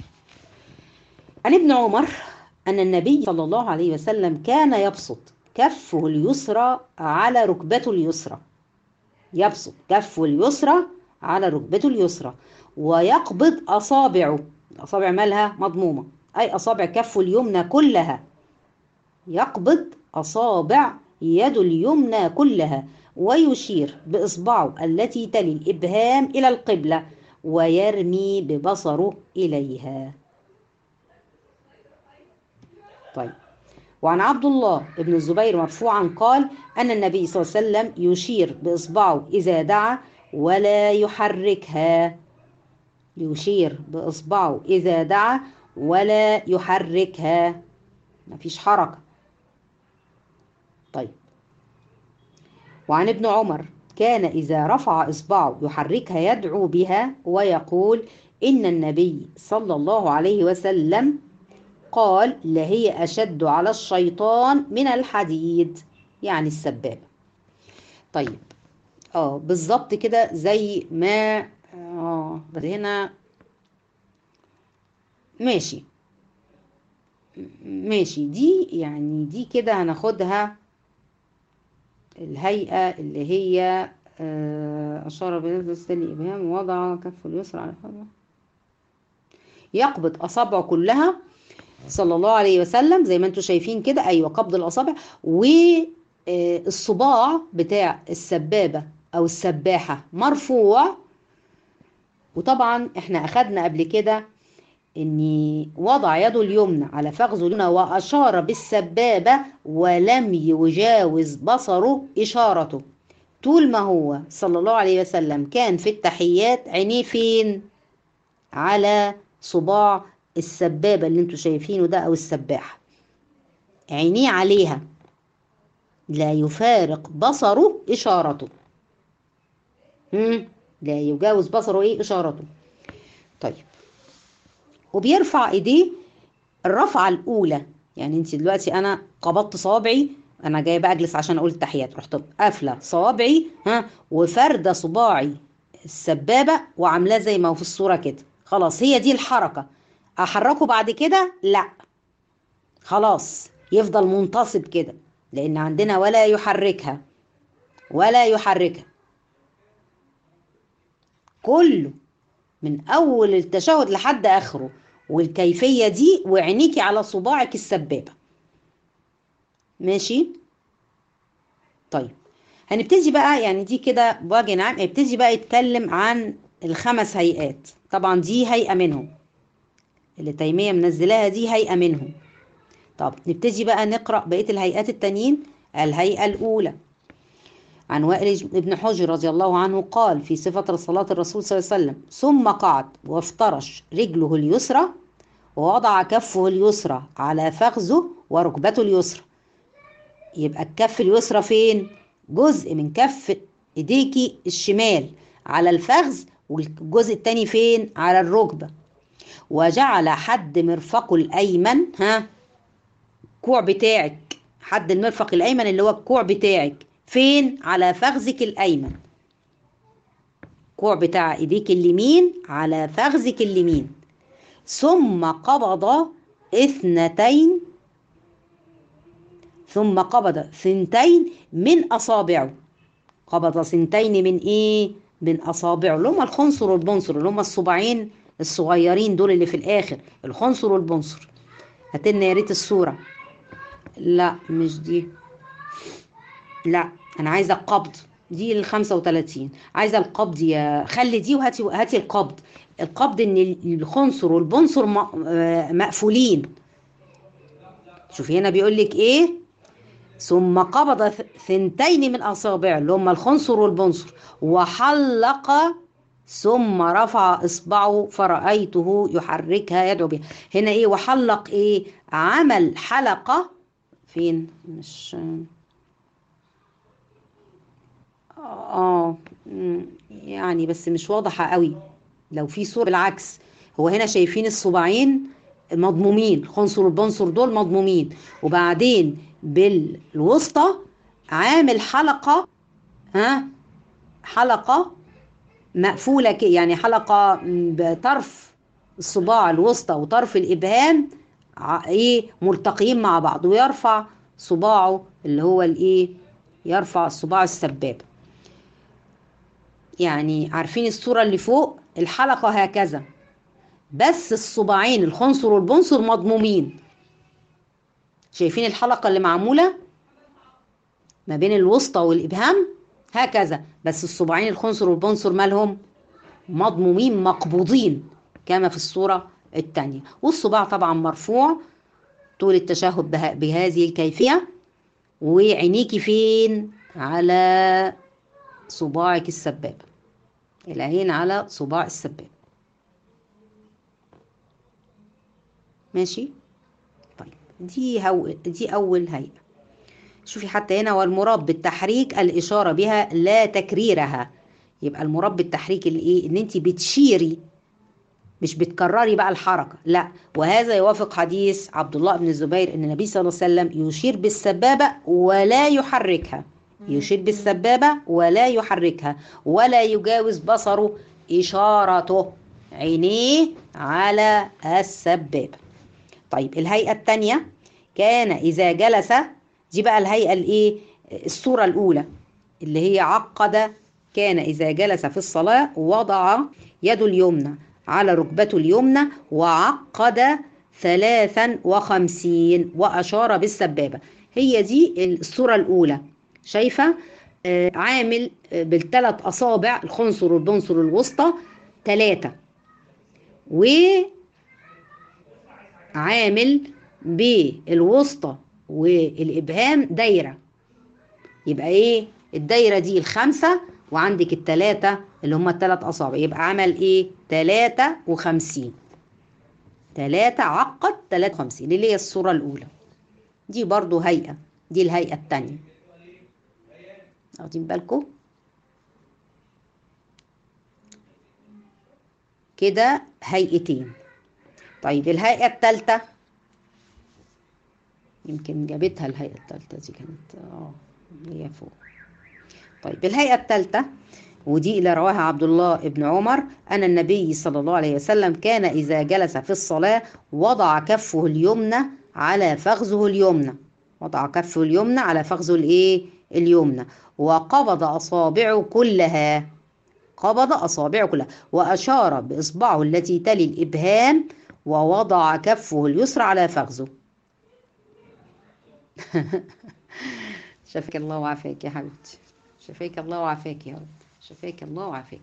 A: عن ابن عمر أن النبي صلى الله عليه وسلم كان يبسط كفه اليسرى على ركبته اليسرى يبسط كفه اليسرى على ركبته اليسرى ويقبض أصابعه الأصابع مالها مضمومة أي أصابع كفه اليمنى كلها يقبض أصابع يد اليمنى كلها ويشير بإصبعه التي تلي الإبهام إلى القبلة ويرمي ببصره إليها طيب وعن عبد الله بن الزبير مرفوعا قال أن النبي صلى الله عليه وسلم يشير بإصبعه إذا دعا ولا يحركها يشير بإصبعه إذا دعا ولا يحركها مفيش حركة طيب وعن ابن عمر كان إذا رفع إصبعه يحركها يدعو بها ويقول إن النبي صلى الله عليه وسلم قال لهي أشد على الشيطان من الحديد يعني السبابة طيب اه بالظبط كده زي ما اه بس هنا ماشي ماشي دي يعني دي كده هناخدها الهيئة اللي هي أشار بنفس الإبهام ووضع كف اليسرى على الحرة يقبض أصابعه كلها صلى الله عليه وسلم زي ما انتم شايفين كده أيوة قبض الأصابع والصباع بتاع السبابة أو السباحة مرفوع وطبعا احنا أخدنا قبل كده ان وضع يده اليمنى على فخذه اليمنى واشار بالسبابه ولم يجاوز بصره اشارته طول ما هو صلى الله عليه وسلم كان في التحيات عينيه فين على صباع السبابه اللي انتوا شايفينه ده او السباحه عينيه عليها لا يفارق بصره اشارته لا يجاوز بصره ايه اشارته طيب وبيرفع ايديه الرفعه الاولى يعني انت دلوقتي انا قبضت صوابعي انا جايه بقى اجلس عشان اقول التحيات رحت قافله صوابعي ها وفارده صباعي السبابة وعاملاه زي ما هو في الصورة كده خلاص هي دي الحركة أحركه بعد كده لا خلاص يفضل منتصب كده لأن عندنا ولا يحركها ولا يحركها كله من أول التشهد لحد آخره والكيفية دي وعينيكي على صباعك السبابة ماشي طيب هنبتدي بقى يعني دي كده بوجه عام هيبتدي بقى يتكلم عن الخمس هيئات طبعا دي هيئة منهم اللي تيمية منزلاها دي هيئة منهم طب نبتدي بقى نقرأ بقية الهيئات التانيين الهيئة الأولى عن وائل بن حجر رضي الله عنه قال في صفة صلاة الرسول صلى الله عليه وسلم ثم قعد وافترش رجله اليسرى ووضع كفه اليسرى على فخذه وركبته اليسرى يبقى الكف اليسرى فين؟ جزء من كف ايديكي الشمال على الفخذ والجزء التاني فين؟ على الركبة وجعل حد مرفقه الأيمن ها الكوع بتاعك حد المرفق الأيمن اللي هو الكوع بتاعك فين؟ على فخذك الأيمن الكوع بتاع ايديك اليمين على فخذك اليمين ثم قبض اثنتين ثم قبض ثنتين من أصابعه قبض ثنتين من إيه؟ من أصابعه اللي هم الخنصر والبنصر اللي هم الصباعين الصغيرين دول اللي في الآخر الخنصر والبنصر هاتلنا يا ريت الصورة لا مش دي لا أنا عايزة القبض دي ال 35 عايزة القبض يا خلي دي وهاتي هاتي القبض القبض إن الخنصر والبنصر مقفولين شوفي هنا بيقول لك إيه ثم قبض ثنتين من أصابعه اللي هم الخنصر والبنصر وحلق ثم رفع إصبعه فرأيته يحركها يدعو بها هنا إيه وحلق إيه عمل حلقة فين مش آه يعني بس مش واضحة قوي لو في صورة العكس هو هنا شايفين الصباعين مضمومين الخنصر والبنصر دول مضمومين وبعدين بالوسطى عامل حلقة ها حلقة مقفولة يعني حلقة بطرف الصباع الوسطى وطرف الإبهام ايه ملتقيين مع بعض ويرفع صباعه اللي هو الايه يرفع صباع السبابة يعني عارفين الصورة اللي فوق الحلقة هكذا بس الصباعين الخنصر والبنصر مضمومين شايفين الحلقة اللي معمولة ما بين الوسطى والإبهام هكذا بس الصباعين الخنصر والبنصر مالهم مضمومين مقبوضين كما في الصورة الثانية والصباع طبعا مرفوع طول التشهد بهذه الكيفية وعينيكي فين على صباعك السبابة العين على صباع السبابة ماشي طيب دي هو دي اول هيئه شوفي حتى هنا والمراد بالتحريك الاشاره بها لا تكريرها يبقى المراد بالتحريك الايه ان انت بتشيري مش بتكرري بقى الحركه لا وهذا يوافق حديث عبد الله بن الزبير ان النبي صلى الله عليه وسلم يشير بالسبابه ولا يحركها يشير بالسبابه ولا يحركها ولا يجاوز بصره اشارته عينيه على السبابه طيب الهيئة الثانية كان إذا جلس دي بقى الهيئة الإيه الصورة الأولى اللي هي عقد كان إذا جلس في الصلاة وضع يده اليمنى على ركبته اليمنى وعقد ثلاثا وخمسين وأشار بالسبابة هي دي الصورة الأولى شايفة آه عامل آه بالثلاث أصابع الخنصر والبنصر الوسطى ثلاثة و عامل بالوسطى والإبهام دايرة يبقى إيه الدايرة دي الخمسة وعندك التلاتة اللي هما التلات أصابع يبقى عمل إيه تلاتة وخمسين تلاتة عقد تلاتة وخمسين اللي هي الصورة الأولى دي برضو هيئة دي الهيئة التانية واخدين بالكم كده هيئتين طيب الهيئة الثالثة يمكن جابتها الهيئة الثالثة دي كانت اه هي فوق طيب الهيئة الثالثة ودي اللي رواها عبد الله بن عمر أن النبي صلى الله عليه وسلم كان إذا جلس في الصلاة وضع كفه اليمنى على فخذه اليمنى وضع كفه اليمنى على فخذه الايه اليمنى وقبض أصابعه كلها قبض أصابعه كلها وأشار بإصبعه التي تلي الإبهام ووضع كفه اليسرى على فخذه شفاك الله وعافاك يا حبيبتي شفاك الله وعافاك يا رب شفاك الله وعافاك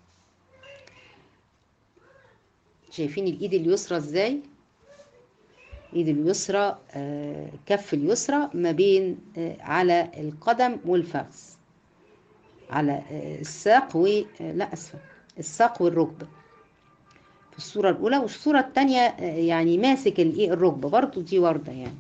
A: شايفين الايد اليسرى ازاي ايد اليسرى آه كف اليسرى ما بين آه على القدم والفخذ على آه الساق و لا اسفه الساق والركبه في الصوره الاولى والصوره الثانيه يعني ماسك الايه الركبه برضو دي ورده يعني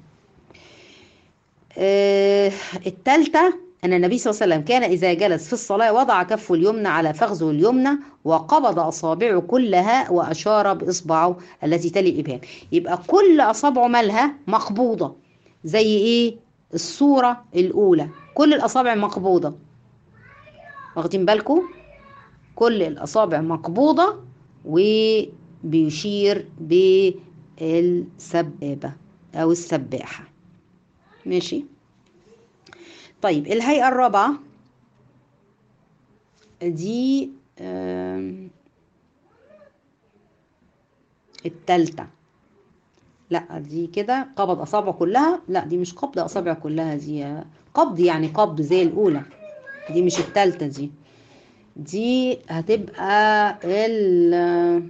A: الثالثه أن النبي صلى الله عليه وسلم كان إذا جلس في الصلاة وضع كفه اليمنى على فخذه اليمنى وقبض أصابعه كلها وأشار بإصبعه التي تلي الإبهام يبقى كل أصابعه مالها مقبوضة زي إيه الصورة الأولى كل الأصابع مقبوضة واخدين بالكم كل الأصابع مقبوضة وبيشير بالسبابة أو السباحة ماشي طيب الهيئة الرابعة دي التالتة لا دي كده قبض أصابعه كلها لا دي مش قبض أصابع كلها دي قبض يعني قبض زي الأولى دي مش التالتة دي دي هتبقى ال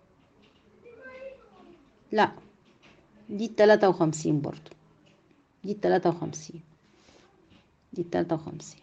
A: لا دي التلاتة وخمسين برضو دي التلاتة وخمسين دي التالتة وخمسين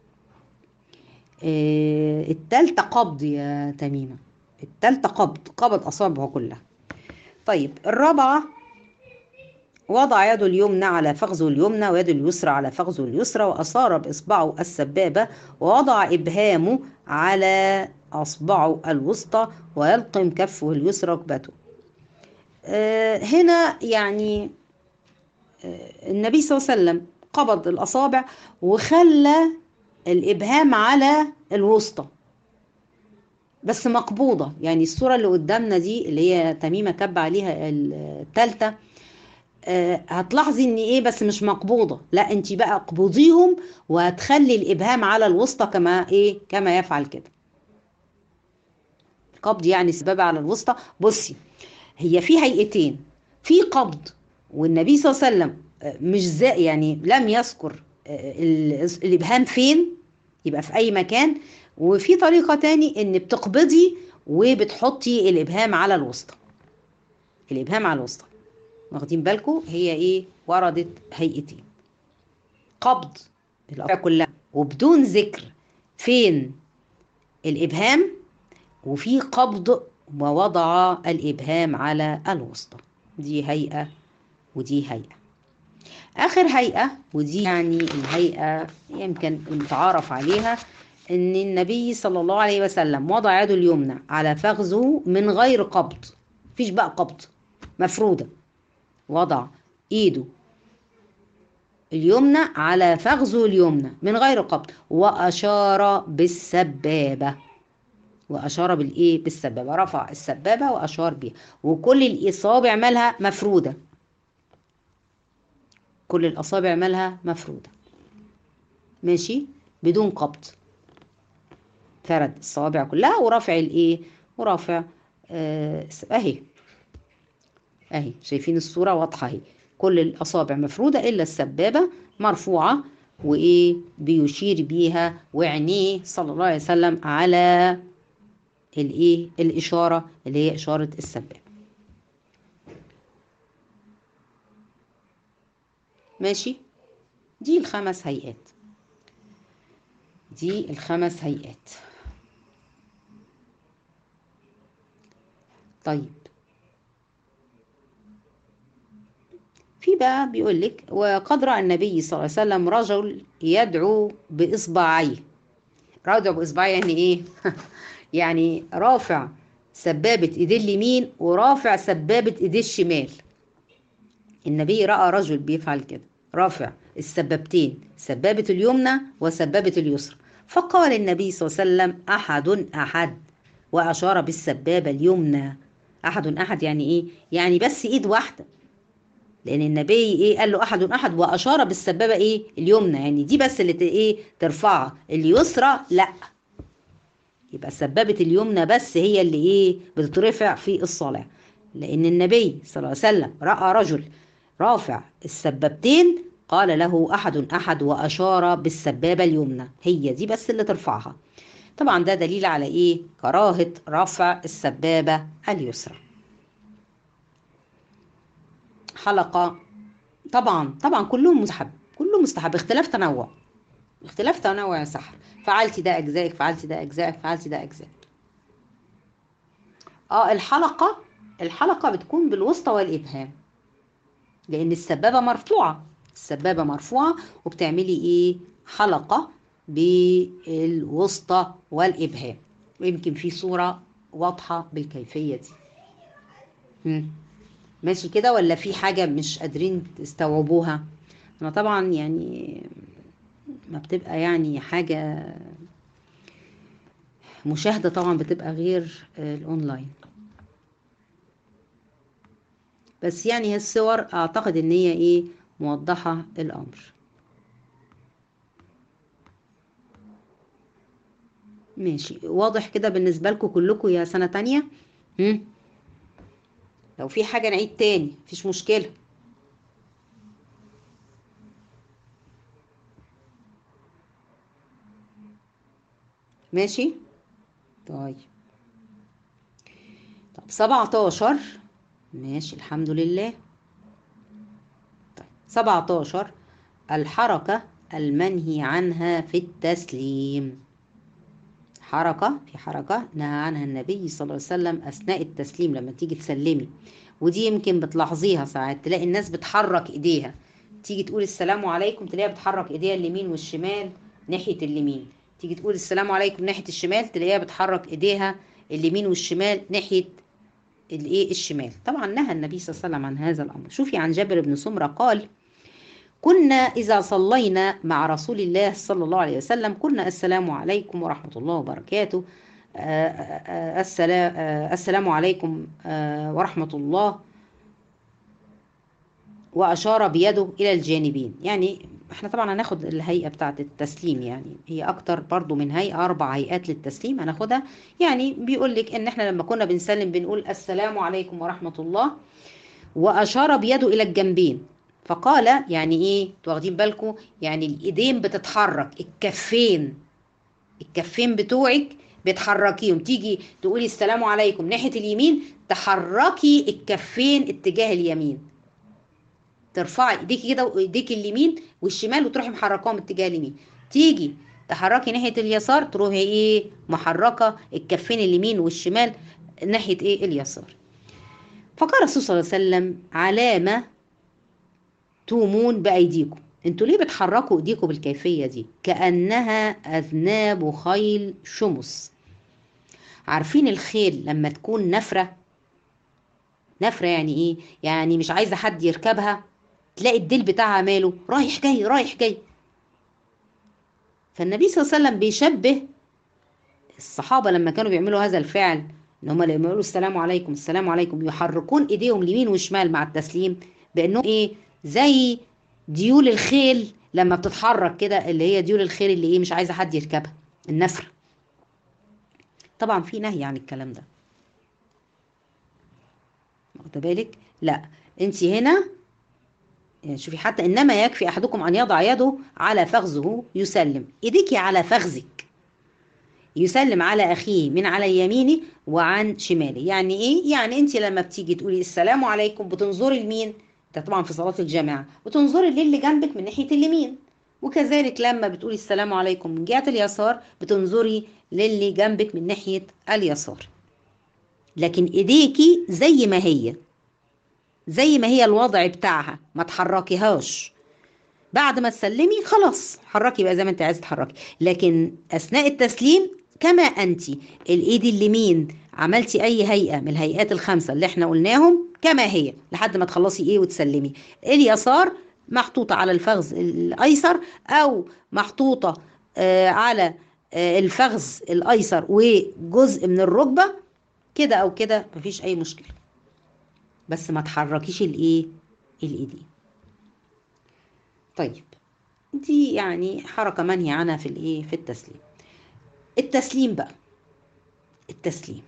A: آه التالتة قبض يا تميمة التالتة قبض قبض أصابعه كلها طيب الرابعة وضع يده اليمنى على فخذه اليمنى ويده اليسرى على فخذه اليسرى وأصار بإصبعه السبابة ووضع إبهامه على أصبعه الوسطى ويلقم كفه اليسرى ركبته آه هنا يعني آه النبي صلى الله عليه وسلم قبض الأصابع وخلى الإبهام على الوسطى بس مقبوضة يعني الصورة اللي قدامنا دي اللي هي تميمة كب عليها التالتة آه هتلاحظي ان ايه بس مش مقبوضة لا انت بقى اقبضيهم وهتخلي الابهام على الوسطى كما ايه كما يفعل كده قبض يعني سبابة على الوسطى بصي هي في هيئتين في قبض والنبي صلى الله عليه وسلم مش زي يعني لم يذكر الابهام فين يبقى في اي مكان وفي طريقه تاني ان بتقبضي وبتحطي الابهام على الوسطى الابهام على الوسطى واخدين بالكم هي ايه وردت هيئتين قبض الاصابع كلها وبدون ذكر فين الابهام وفي قبض ووضع الابهام على الوسطى دي هيئه ودي هيئه اخر هيئه ودي يعني الهيئه يمكن المتعارف عليها ان النبي صلى الله عليه وسلم وضع يده اليمنى على فخذه من غير قبض مفيش بقى قبض مفروده وضع ايده اليمنى على فخذه اليمنى من غير قبض واشار بالسبابه واشار بالايه بالسبابه رفع السبابه واشار بيها وكل الاصابع مالها مفروده كل الأصابع مالها مفرودة ماشي بدون قبض فرد الصوابع كلها ورافع الايه ورافع آه اهي اهي شايفين الصورة واضحة اهي كل الأصابع مفرودة إلا السبابة مرفوعة وإيه بيشير بيها وعينيه صلى الله عليه وسلم على الإيه الإشارة اللي هي إشارة السبابة ماشي دي الخمس هيئات دي الخمس هيئات طيب في بقى بيقول لك وقد راى النبي صلى الله عليه وسلم رجل يدعو باصبعيه رادع باصبعيه يعني ايه يعني رافع سبابه ايديه اليمين ورافع سبابه ايديه الشمال النبي راى رجل بيفعل كده رافع السبابتين سبابه اليمنى وسبابه اليسرى فقال النبي صلى الله عليه وسلم أحد أحد وأشار بالسبابة اليمنى أحد أحد يعني إيه؟ يعني بس إيد واحدة لأن النبي إيه قال له أحد أحد وأشار بالسبابة إيه؟ اليمنى يعني دي بس اللي إيه ترفعها اليسرى لأ يبقى السبابة اليمنى بس هي اللي إيه بتترفع في الصلاة لأن النبي صلى الله عليه وسلم رأى رجل رافع السبابتين قال له أحد أحد وأشار بالسبابة اليمنى هي دي بس اللي ترفعها طبعا ده دليل على إيه كراهة رفع السبابة اليسرى حلقة طبعا طبعا كلهم مستحب كلهم مستحب اختلاف تنوع اختلاف تنوع يا سحر فعلتي ده أجزائك فعلتي ده أجزائك فعلتي ده أجزائك اه الحلقة الحلقة بتكون بالوسطى والإبهام لأن السبابة مرفوعة السبابة مرفوعة وبتعملي إيه حلقة بالوسطى والإبهام ويمكن في صورة واضحة بالكيفية دي مم. ماشي كده ولا في حاجة مش قادرين تستوعبوها أنا طبعا يعني ما بتبقى يعني حاجة مشاهدة طبعا بتبقى غير الأونلاين بس يعني الصور أعتقد إن هي إيه موضحة الأمر ماشي واضح كده بالنسبة لكم كلكم يا سنة تانية هم؟ لو في حاجة نعيد تاني مفيش مشكلة ماشي طيب طب سبعتاشر ماشي الحمد لله طيب سبعتاشر الحركة المنهي عنها في التسليم حركة في حركة نهى عنها النبي صلى الله عليه وسلم أثناء التسليم لما تيجي تسلمي ودي يمكن بتلاحظيها ساعات تلاقي الناس بتحرك ايديها تيجي تقول السلام عليكم تلاقيها بتحرك ايديها اليمين والشمال ناحية اليمين تيجي تقول السلام عليكم ناحية الشمال تلاقيها بتحرك ايديها اليمين والشمال ناحية الايه الشمال طبعا نهى النبي صلى الله عليه وسلم عن هذا الامر شوفي عن جابر بن سمرة قال كنا إذا صلينا مع رسول الله صلى الله عليه وسلم قلنا السلام عليكم ورحمة الله وبركاته السلام السلام عليكم ورحمة الله وأشار بيده إلى الجانبين يعني احنا طبعا هناخد الهيئة بتاعة التسليم يعني هي أكتر برضو من هيئة أربع هيئات للتسليم هناخدها يعني بيقول لك إن احنا لما كنا بنسلم بنقول السلام عليكم ورحمة الله وأشار بيده إلى الجنبين فقال يعني ايه واخدين بالكم يعني الايدين بتتحرك الكفين الكفين بتوعك بتحركيهم تيجي تقولي السلام عليكم ناحيه اليمين تحركي الكفين اتجاه اليمين ترفعي ايديكي كده وايديك اليمين والشمال وتروحي محركاهم اتجاه اليمين تيجي تحركي ناحيه اليسار تروحي ايه محركه الكفين اليمين والشمال ناحيه ايه اليسار فقال الرسول صلى الله عليه وسلم علامه تومون بأيديكم انتوا ليه بتحركوا ايديكم بالكيفية دي كأنها أذناب خيل شمس عارفين الخيل لما تكون نفرة نفرة يعني ايه يعني مش عايزة حد يركبها تلاقي الديل بتاعها ماله رايح جاي رايح جاي فالنبي صلى الله عليه وسلم بيشبه الصحابة لما كانوا بيعملوا هذا الفعل ان هم لما يقولوا السلام عليكم السلام عليكم يحركون ايديهم اليمين والشمال مع التسليم بانهم ايه زي ديول الخيل لما بتتحرك كده اللي هي ديول الخيل اللي ايه مش عايزه حد يركبها النفر طبعا في نهي عن الكلام ده واخده بالك لا انت هنا يعني شوفي حتى انما يكفي احدكم ان يضع يده على فخذه يسلم ايديكي على فخذك يسلم على اخيه من على يمينه وعن شماله يعني ايه يعني انت لما بتيجي تقولي السلام عليكم بتنظري لمين ده طبعا في صلاة الجماعة وتنظري للي جنبك من ناحية اليمين وكذلك لما بتقولي السلام عليكم من جهة اليسار بتنظري للي جنبك من ناحية اليسار لكن ايديكي زي ما هي زي ما هي الوضع بتاعها ما تحركيهاش بعد ما تسلمي خلاص حركي بقى زي ما انت عايزه تحركي لكن اثناء التسليم كما انت الايد اليمين عملتي اي هيئه من الهيئات الخمسه اللي احنا قلناهم كما هي لحد ما تخلصي ايه وتسلمي اليسار محطوطه على الفخذ الايسر او محطوطه آه على الفخذ الايسر وجزء من الركبه كده او كده مفيش اي مشكله بس ما تحركيش الايه الايدين طيب دي يعني حركه منهي عنها في الايه في التسليم التسليم بقى التسليم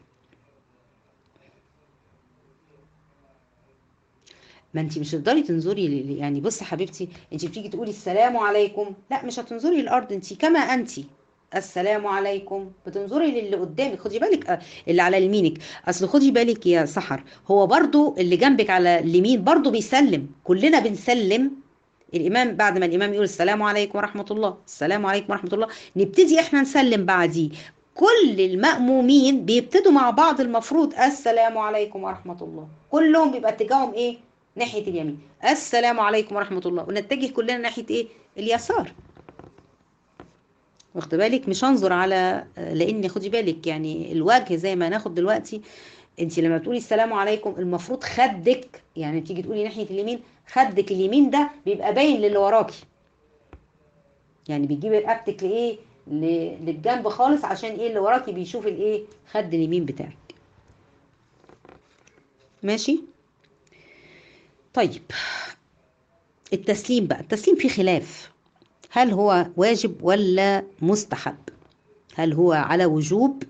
A: ما انت مش هتقدري تنظري يعني بصي حبيبتي انت بتيجي تقولي السلام عليكم لا مش هتنظري للارض انت كما انت السلام عليكم بتنظري للي قدامك خدي بالك اللي على يمينك اصل خدي بالك يا سحر هو برضو اللي جنبك على اليمين برضو بيسلم كلنا بنسلم الامام بعد ما الامام يقول السلام عليكم ورحمه الله السلام عليكم ورحمه الله نبتدي احنا نسلم بعديه كل المأمومين بيبتدوا مع بعض المفروض السلام عليكم ورحمه الله كلهم بيبقى اتجاههم ايه ناحيه اليمين السلام عليكم ورحمه الله ونتجه كلنا ناحيه ايه اليسار واخد بالك مش هنظر على لان خدي بالك يعني الوجه زي ما هناخد دلوقتي انت لما بتقولي السلام عليكم المفروض خدك يعني تيجي تقولي ناحيه اليمين خدك اليمين ده بيبقى باين للي وراكي يعني بتجيبي رقبتك لايه للجنب خالص عشان ايه اللي وراكي بيشوف الايه خد اليمين بتاعك ماشي طيب التسليم بقى التسليم فيه خلاف هل هو واجب ولا مستحب هل هو على وجوب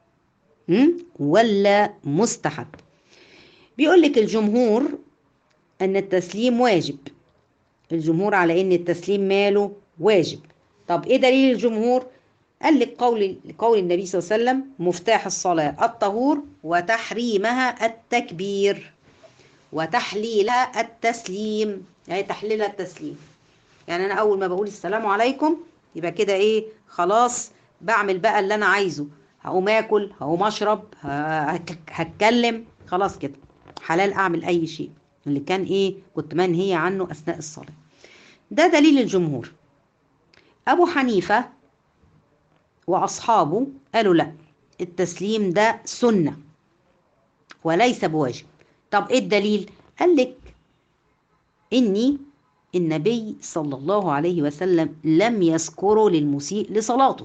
A: ولا مستحب بيقول لك الجمهور ان التسليم واجب الجمهور على ان التسليم ماله واجب طب ايه دليل الجمهور قال لك قول قول النبي صلى الله عليه وسلم مفتاح الصلاه الطهور وتحريمها التكبير وتحليلها التسليم يعني تحليلها التسليم يعني انا اول ما بقول السلام عليكم يبقى كده ايه خلاص بعمل بقى اللي انا عايزه هقوم اكل هقوم اشرب هتكلم خلاص كده حلال اعمل اي شيء اللي كان ايه كنت منهية عنه اثناء الصلاة ده دليل الجمهور ابو حنيفة واصحابه قالوا لا التسليم ده سنة وليس بواجب طب ايه الدليل قال لك اني النبي صلى الله عليه وسلم لم يذكره للمسيء لصلاته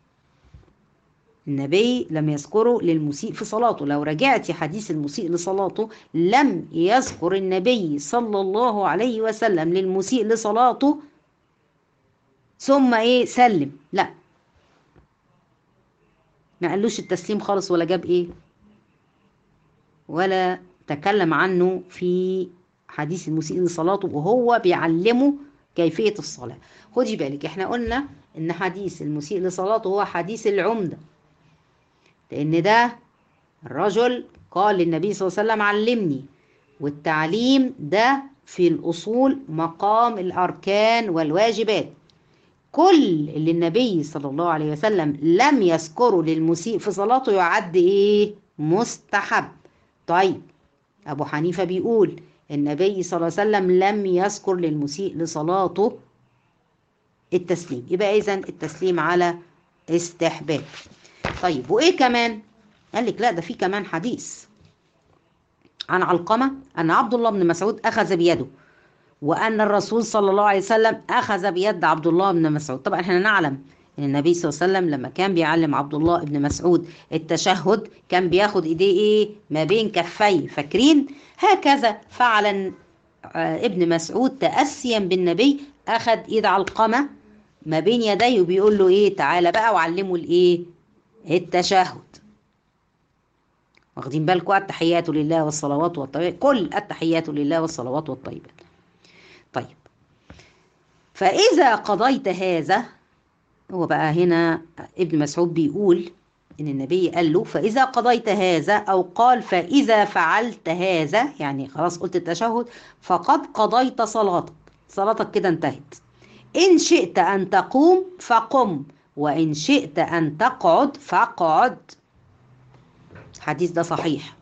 A: النبي لم يذكره للمسيء في صلاته لو رجعتي حديث المسيء لصلاته لم يذكر النبي صلى الله عليه وسلم للمسيء لصلاته ثم ايه سلم لا ما قالوش التسليم خالص ولا جاب ايه ولا تكلم عنه في حديث المسيء لصلاته وهو بيعلمه كيفية الصلاة خدي بالك احنا قلنا ان حديث المسيء لصلاته هو حديث العمدة لان ده الرجل قال للنبي صلى الله عليه وسلم علمني والتعليم ده في الأصول مقام الأركان والواجبات كل اللي النبي صلى الله عليه وسلم لم يذكره للمسيء في صلاته يعد ايه مستحب طيب أبو حنيفة بيقول النبي صلى الله عليه وسلم لم يذكر للمسيء لصلاته التسليم يبقى إذا التسليم على استحباب طيب وإيه كمان قال لك لا ده في كمان حديث عن علقمة أن عبد الله بن مسعود أخذ بيده وأن الرسول صلى الله عليه وسلم أخذ بيد عبد الله بن مسعود طبعا احنا نعلم ان النبي صلى الله عليه وسلم لما كان بيعلم عبد الله بن مسعود التشهد كان بياخد ايديه ايه ما بين كفيه فاكرين هكذا فعل ابن مسعود تأسيا بالنبي اخذ ايد علقمه ما بين يديه وبيقول له ايه تعالى بقى وعلمه الايه التشهد واخدين بالكم التحيات لله والصلوات والطيبات كل التحيات لله والصلوات والطيبات طيب فإذا قضيت هذا هو بقى هنا ابن مسعود بيقول ان النبي قال له فاذا قضيت هذا او قال فاذا فعلت هذا يعني خلاص قلت التشهد فقد قضيت صلاتك صلاتك كده انتهت ان شئت ان تقوم فقم وان شئت ان تقعد فاقعد الحديث ده صحيح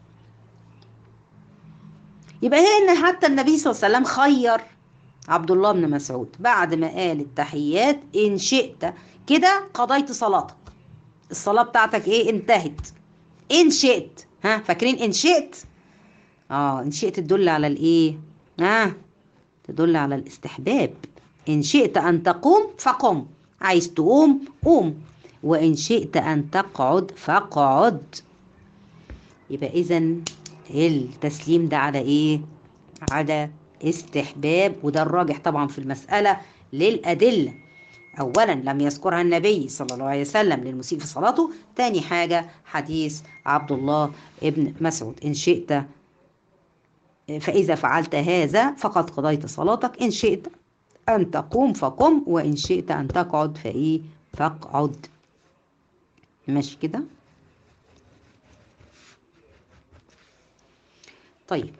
A: يبقى هنا حتى النبي صلى الله عليه وسلم خير عبد الله بن مسعود بعد ما قال التحيات ان شئت كده قضيت صلاتك الصلاة بتاعتك ايه انتهت ان شئت ها فاكرين ان شئت اه ان شئت تدل على الايه ها تدل على الاستحباب ان شئت ان تقوم فقم عايز تقوم قوم وإن شئت أن تقعد فاقعد يبقى إذا التسليم ده على إيه؟ على استحباب وده الراجح طبعا في المسألة للأدلة أولا لم يذكرها النبي صلى الله عليه وسلم للمسيء في صلاته تاني حاجة حديث عبد الله ابن مسعود إن شئت فإذا فعلت هذا فقد قضيت صلاتك إن شئت أن تقوم فقم وإن شئت أن تقعد فإيه فاقعد ماشي كده طيب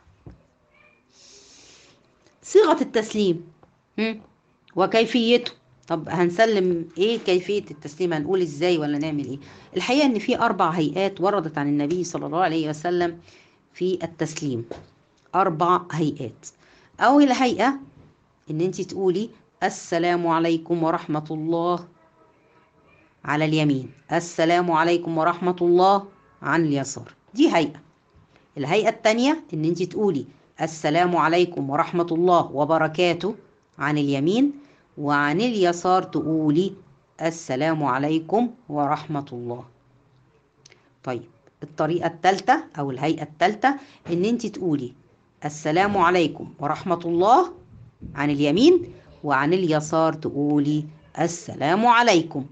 A: صيغة التسليم هم؟ وكيفيته طب هنسلم ايه كيفية التسليم هنقول ازاي ولا نعمل ايه الحقيقة ان في اربع هيئات وردت عن النبي صلى الله عليه وسلم في التسليم اربع هيئات اول هيئة ان انت تقولي السلام عليكم ورحمة الله على اليمين السلام عليكم ورحمة الله عن اليسار دي هيئة الهيئة التانية ان انت تقولي السلام عليكم ورحمة الله وبركاته عن اليمين وعن اليسار تقولي السلام عليكم ورحمة الله طيب الطريقة الثالثة أو الهيئة الثالثة إن أنت تقولي السلام عليكم ورحمة الله عن اليمين وعن اليسار تقولي السلام عليكم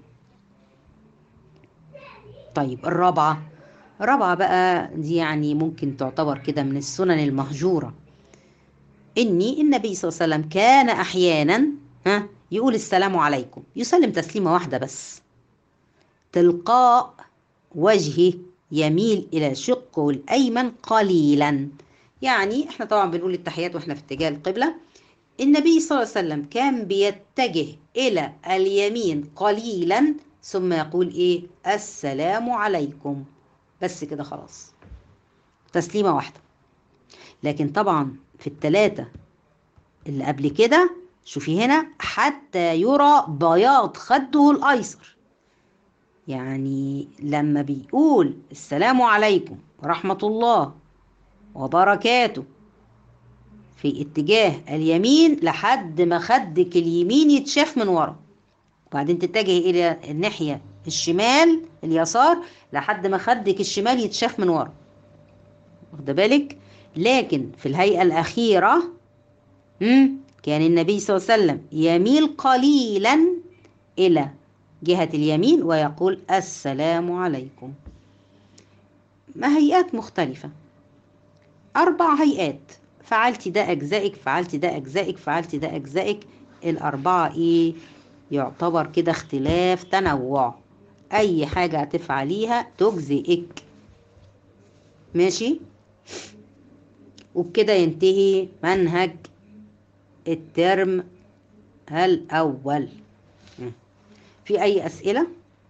A: طيب الرابعة الرابعة بقى دي يعني ممكن تعتبر كده من السنن المهجورة إني النبي صلى الله عليه وسلم كان أحيانا ها يقول السلام عليكم يسلم تسليمة واحدة بس تلقاء وجهه يميل إلى شقه الأيمن قليلا يعني احنا طبعا بنقول التحيات واحنا في اتجاه القبلة النبي صلى الله عليه وسلم كان بيتجه إلى اليمين قليلا ثم يقول إيه السلام عليكم بس كده خلاص تسليمة واحدة لكن طبعا في الثلاثة اللي قبل كده شوفي هنا حتى يرى بياض خده الأيسر يعني لما بيقول السلام عليكم ورحمة الله وبركاته في اتجاه اليمين لحد ما خدك اليمين يتشاف من ورا وبعدين تتجهي إلى الناحية الشمال اليسار لحد ما خدك الشمال يتشاف من ورا واخده بالك لكن في الهيئة الأخيرة مم كان النبي صلى الله عليه وسلم يميل قليلا إلى جهة اليمين ويقول السلام عليكم ما هيئات مختلفة أربع هيئات فعلتي ده أجزائك فعلتي ده أجزائك فعلتي ده أجزائك الأربعة إيه يعتبر كده اختلاف تنوع أي حاجة هتفعليها تجزئك ماشي وبكده ينتهي منهج الترم الأول في أي أسئلة؟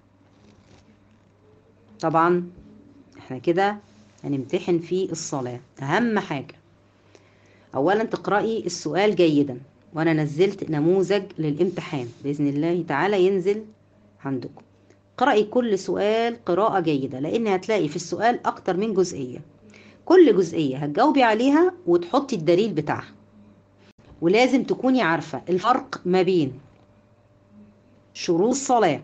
A: طبعا احنا كده هنمتحن في الصلاة أهم حاجة أولا تقرأي السؤال جيدا وأنا نزلت نموذج للامتحان بإذن الله تعالى ينزل عندكم قرأي كل سؤال قراءة جيدة لأن هتلاقي في السؤال أكتر من جزئية كل جزئية هتجاوبي عليها وتحطي الدليل بتاعها ولازم تكوني عارفة الفرق ما بين شروط الصلاة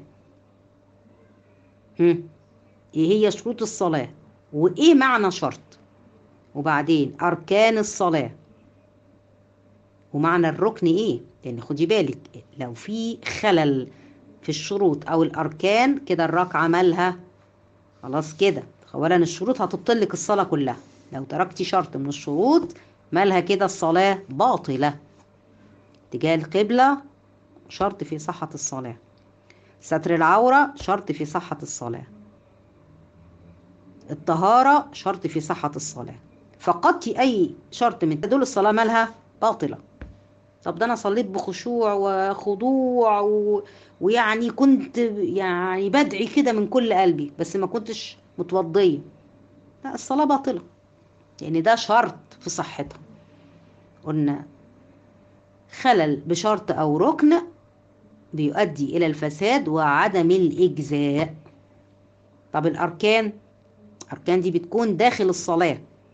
A: هم. ايه هي شروط الصلاة وايه معنى شرط وبعدين اركان الصلاة ومعنى الركن ايه لان خدي بالك لو في خلل في الشروط او الاركان كده الركعة مالها خلاص كده اولا الشروط هتبطل لك الصلاة كلها لو تركتي شرط من الشروط مالها كده الصلاة باطلة اتجاه القبلة شرط في صحة الصلاة ستر العورة شرط في صحة الصلاة الطهارة شرط في صحة الصلاة فقدتي أي شرط من دول الصلاة مالها باطلة طب ده أنا صليت بخشوع وخضوع و... ويعني كنت يعني بدعي كده من كل قلبي بس ما كنتش متوضية لا الصلاة باطلة لأن يعني ده شرط في صحتها قلنا خلل بشرط أو ركن بيؤدي إلى الفساد وعدم الإجزاء طب الأركان الأركان دي بتكون داخل الصلاة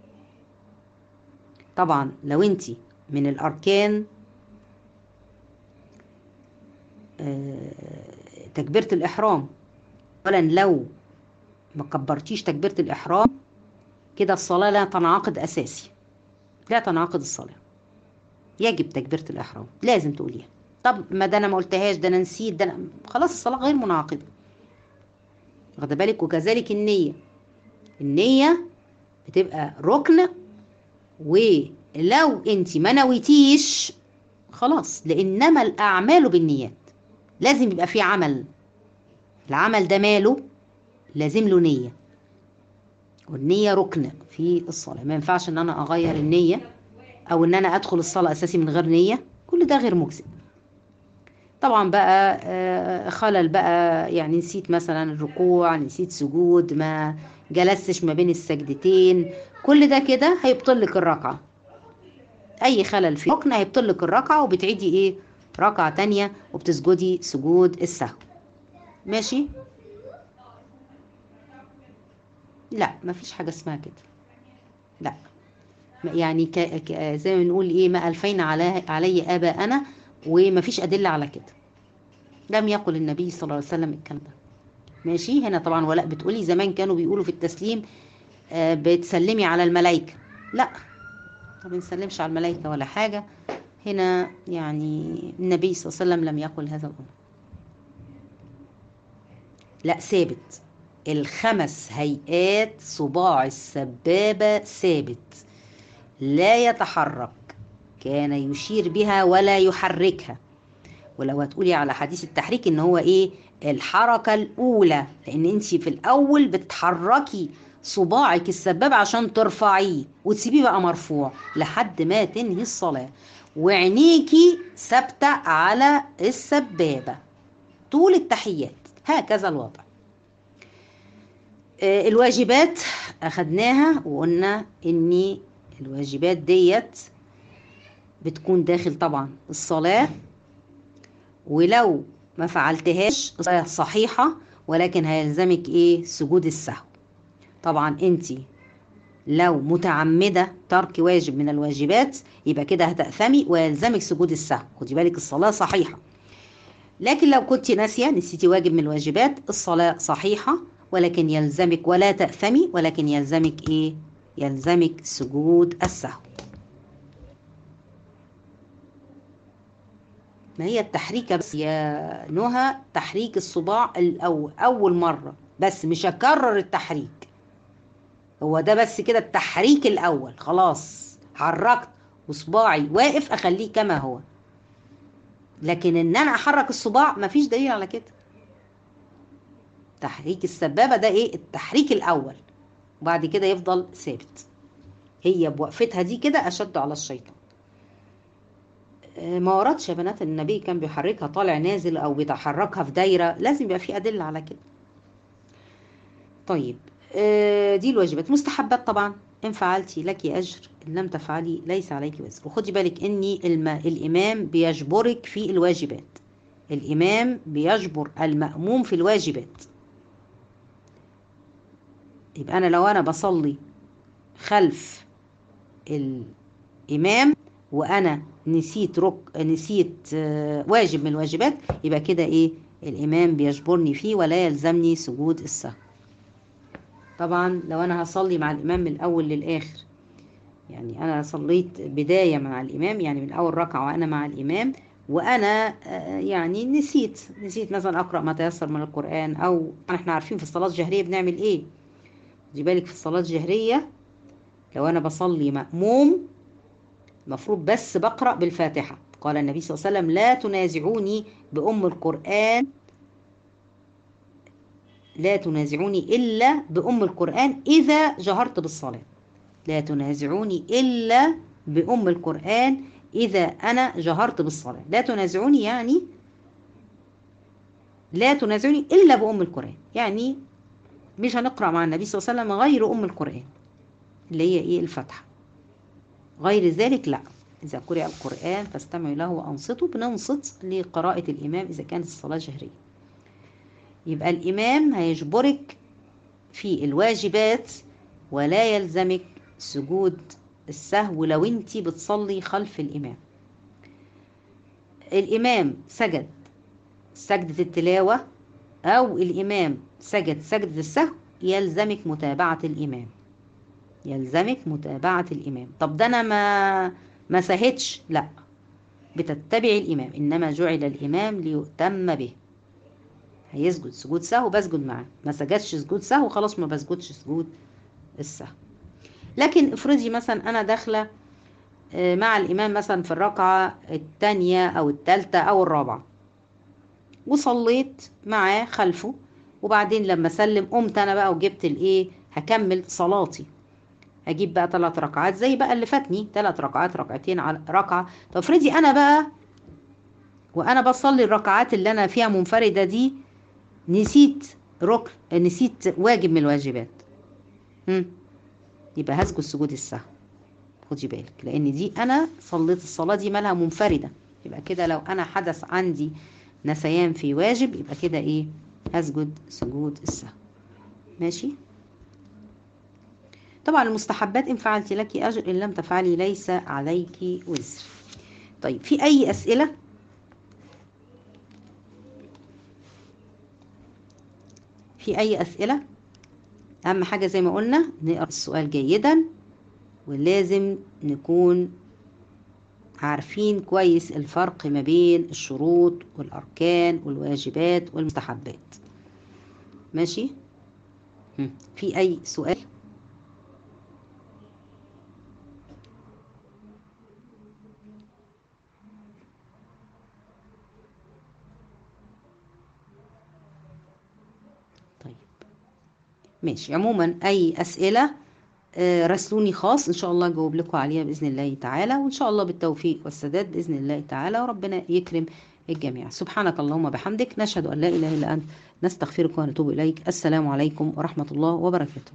A: طبعا لو انت من الأركان تكبيرة الإحرام اولا لو ما كبرتيش تكبيره الاحرام كده الصلاه لا تنعقد اساسي لا تنعقد الصلاه يجب تكبيره الاحرام لازم تقوليها طب ما ده انا ما قلتهاش ده انا نسيت ده أنا... خلاص الصلاه غير منعقده واخده بالك وكذلك النيه النيه بتبقى ركن ولو انت ما نويتيش خلاص لانما الاعمال بالنيات لازم يبقى في عمل العمل ده ماله لازم له نيه والنيه ركن في الصلاه ما ينفعش ان انا اغير النيه او ان انا ادخل الصلاه اساسي من غير نيه كل ده غير مجزئ طبعا بقى خلل بقى يعني نسيت مثلا الركوع نسيت سجود ما جلستش ما بين السجدتين كل ده كده هيبطل لك الركعه اي خلل في ركن هيبطل لك الركعه وبتعيدي ايه ركعه تانية وبتسجدي سجود السهو ماشي لا مفيش حاجه اسمها كده لا يعني ك... ك... زي ما بنقول ايه ما الفينا علي علي اباءنا ومفيش ادله على كده لم يقل النبي صلى الله عليه وسلم الكلام ده ماشي هنا طبعا ولاء بتقولي زمان كانوا بيقولوا في التسليم آه بتسلمي على الملائكه لا ما بنسلمش على الملائكه ولا حاجه هنا يعني النبي صلى الله عليه وسلم لم يقل هذا الامر لا ثابت الخمس هيئات صباع السبابه ثابت لا يتحرك كان يشير بها ولا يحركها ولو هتقولي على حديث التحريك ان هو ايه الحركه الاولى لان انت في الاول بتحركي صباعك السباب عشان ترفعيه وتسيبيه بقى مرفوع لحد ما تنهي الصلاه وعينيكي ثابته على السبابه طول التحيات هكذا الوضع آه الواجبات اخدناها وقلنا ان الواجبات ديت بتكون داخل طبعا الصلاة ولو ما فعلتهاش الصلاة صحيحة ولكن هيلزمك ايه سجود السهو طبعا انت لو متعمدة ترك واجب من الواجبات يبقى كده هتأثمي ويلزمك سجود السهو خدي بالك الصلاة صحيحة لكن لو كنت ناسية نسيتي واجب من الواجبات الصلاة صحيحة ولكن يلزمك ولا تأثمي ولكن يلزمك ايه يلزمك سجود السهو ما هي التحريكة بس يا نهى تحريك الصباع الأول أول مرة بس مش هكرر التحريك هو ده بس كده التحريك الأول خلاص حركت وصباعي واقف أخليه كما هو لكن إن أنا أحرك الصباع مفيش دليل على كده تحريك السبابة ده إيه التحريك الأول وبعد كده يفضل ثابت هي بوقفتها دي كده أشد على الشيطان ما وردش يا بنات النبي كان بيحركها طالع نازل او بيتحركها في دايره لازم يبقى في ادله على كده طيب دي الواجبات مستحبات طبعا ان فعلتي لك اجر ان لم تفعلي ليس عليك وزر وخدي بالك ان الم... الامام بيجبرك في الواجبات الامام بيجبر الماموم في الواجبات يبقى انا لو انا بصلي خلف الامام وانا نسيت رك نسيت واجب من الواجبات يبقى كده ايه الامام بيجبرني فيه ولا يلزمني سجود السهو طبعا لو انا هصلي مع الامام من الاول للاخر يعني انا صليت بدايه مع الامام يعني من اول ركعه وانا مع الامام وانا يعني نسيت نسيت مثلا اقرا ما تيسر من القران او احنا عارفين في الصلاه الجهريه بنعمل ايه خدي بالك في الصلاه الجهريه لو انا بصلي ماموم المفروض بس بقرأ بالفاتحة قال النبي صلى الله عليه وسلم لا تنازعوني بأم القرآن لا تنازعوني إلا بأم القرآن إذا جهرت بالصلاة لا تنازعوني إلا بأم القرآن إذا أنا جهرت بالصلاة لا تنازعوني يعني لا تنازعوني إلا بأم القرآن يعني مش هنقرأ مع النبي صلى الله عليه وسلم غير أم القرآن اللي هي إيه الفتحة غير ذلك لا إذا قرأ القرآن فاستمعوا له وأنصتوا بننصت لقراءة الإمام إذا كانت الصلاة جهرية يبقى الإمام هيجبرك في الواجبات ولا يلزمك سجود السهو لو انت بتصلي خلف الإمام الإمام سجد سجدة التلاوة أو الإمام سجد سجدة السهو يلزمك متابعة الإمام يلزمك متابعة الإمام طب ده أنا ما ما سهدش لا بتتبعي الإمام إنما جعل الإمام ليؤتم به هيسجد سجود سهو بسجد معاه ما سجدش سجود سهو خلاص ما بسجدش سجود السهو لكن افرضي مثلا أنا داخلة مع الإمام مثلا في الركعة الثانية أو الثالثة أو الرابعة وصليت معاه خلفه وبعدين لما سلم قمت أنا بقى وجبت الإيه هكمل صلاتي هجيب بقى ثلاث ركعات زي بقى اللي فاتني ثلاث ركعات ركعتين على ركعة طب افرضي أنا بقى وأنا بصلي الركعات اللي أنا فيها منفردة دي نسيت ركن نسيت واجب من الواجبات هم. يبقى هسجد سجود السهو خدي بالك لان دي انا صليت الصلاه دي مالها منفرده يبقى كده لو انا حدث عندي نسيان في واجب يبقى كده ايه هسجد سجود السهو ماشي طبعا المستحبات ان فعلت لك اجر ان لم تفعلي ليس عليك وزر طيب في اي اسئله في اي اسئله اهم حاجه زي ما قلنا نقرا السؤال جيدا ولازم نكون عارفين كويس الفرق ما بين الشروط والاركان والواجبات والمستحبات ماشي في اي سؤال طيب ماشي عموما اي اسئله راسلوني خاص ان شاء الله اجاوب لكم عليها باذن الله تعالى وان شاء الله بالتوفيق والسداد باذن الله تعالى وربنا يكرم الجميع سبحانك اللهم وبحمدك نشهد ان لا اله الا انت نستغفرك ونتوب اليك السلام عليكم ورحمه الله وبركاته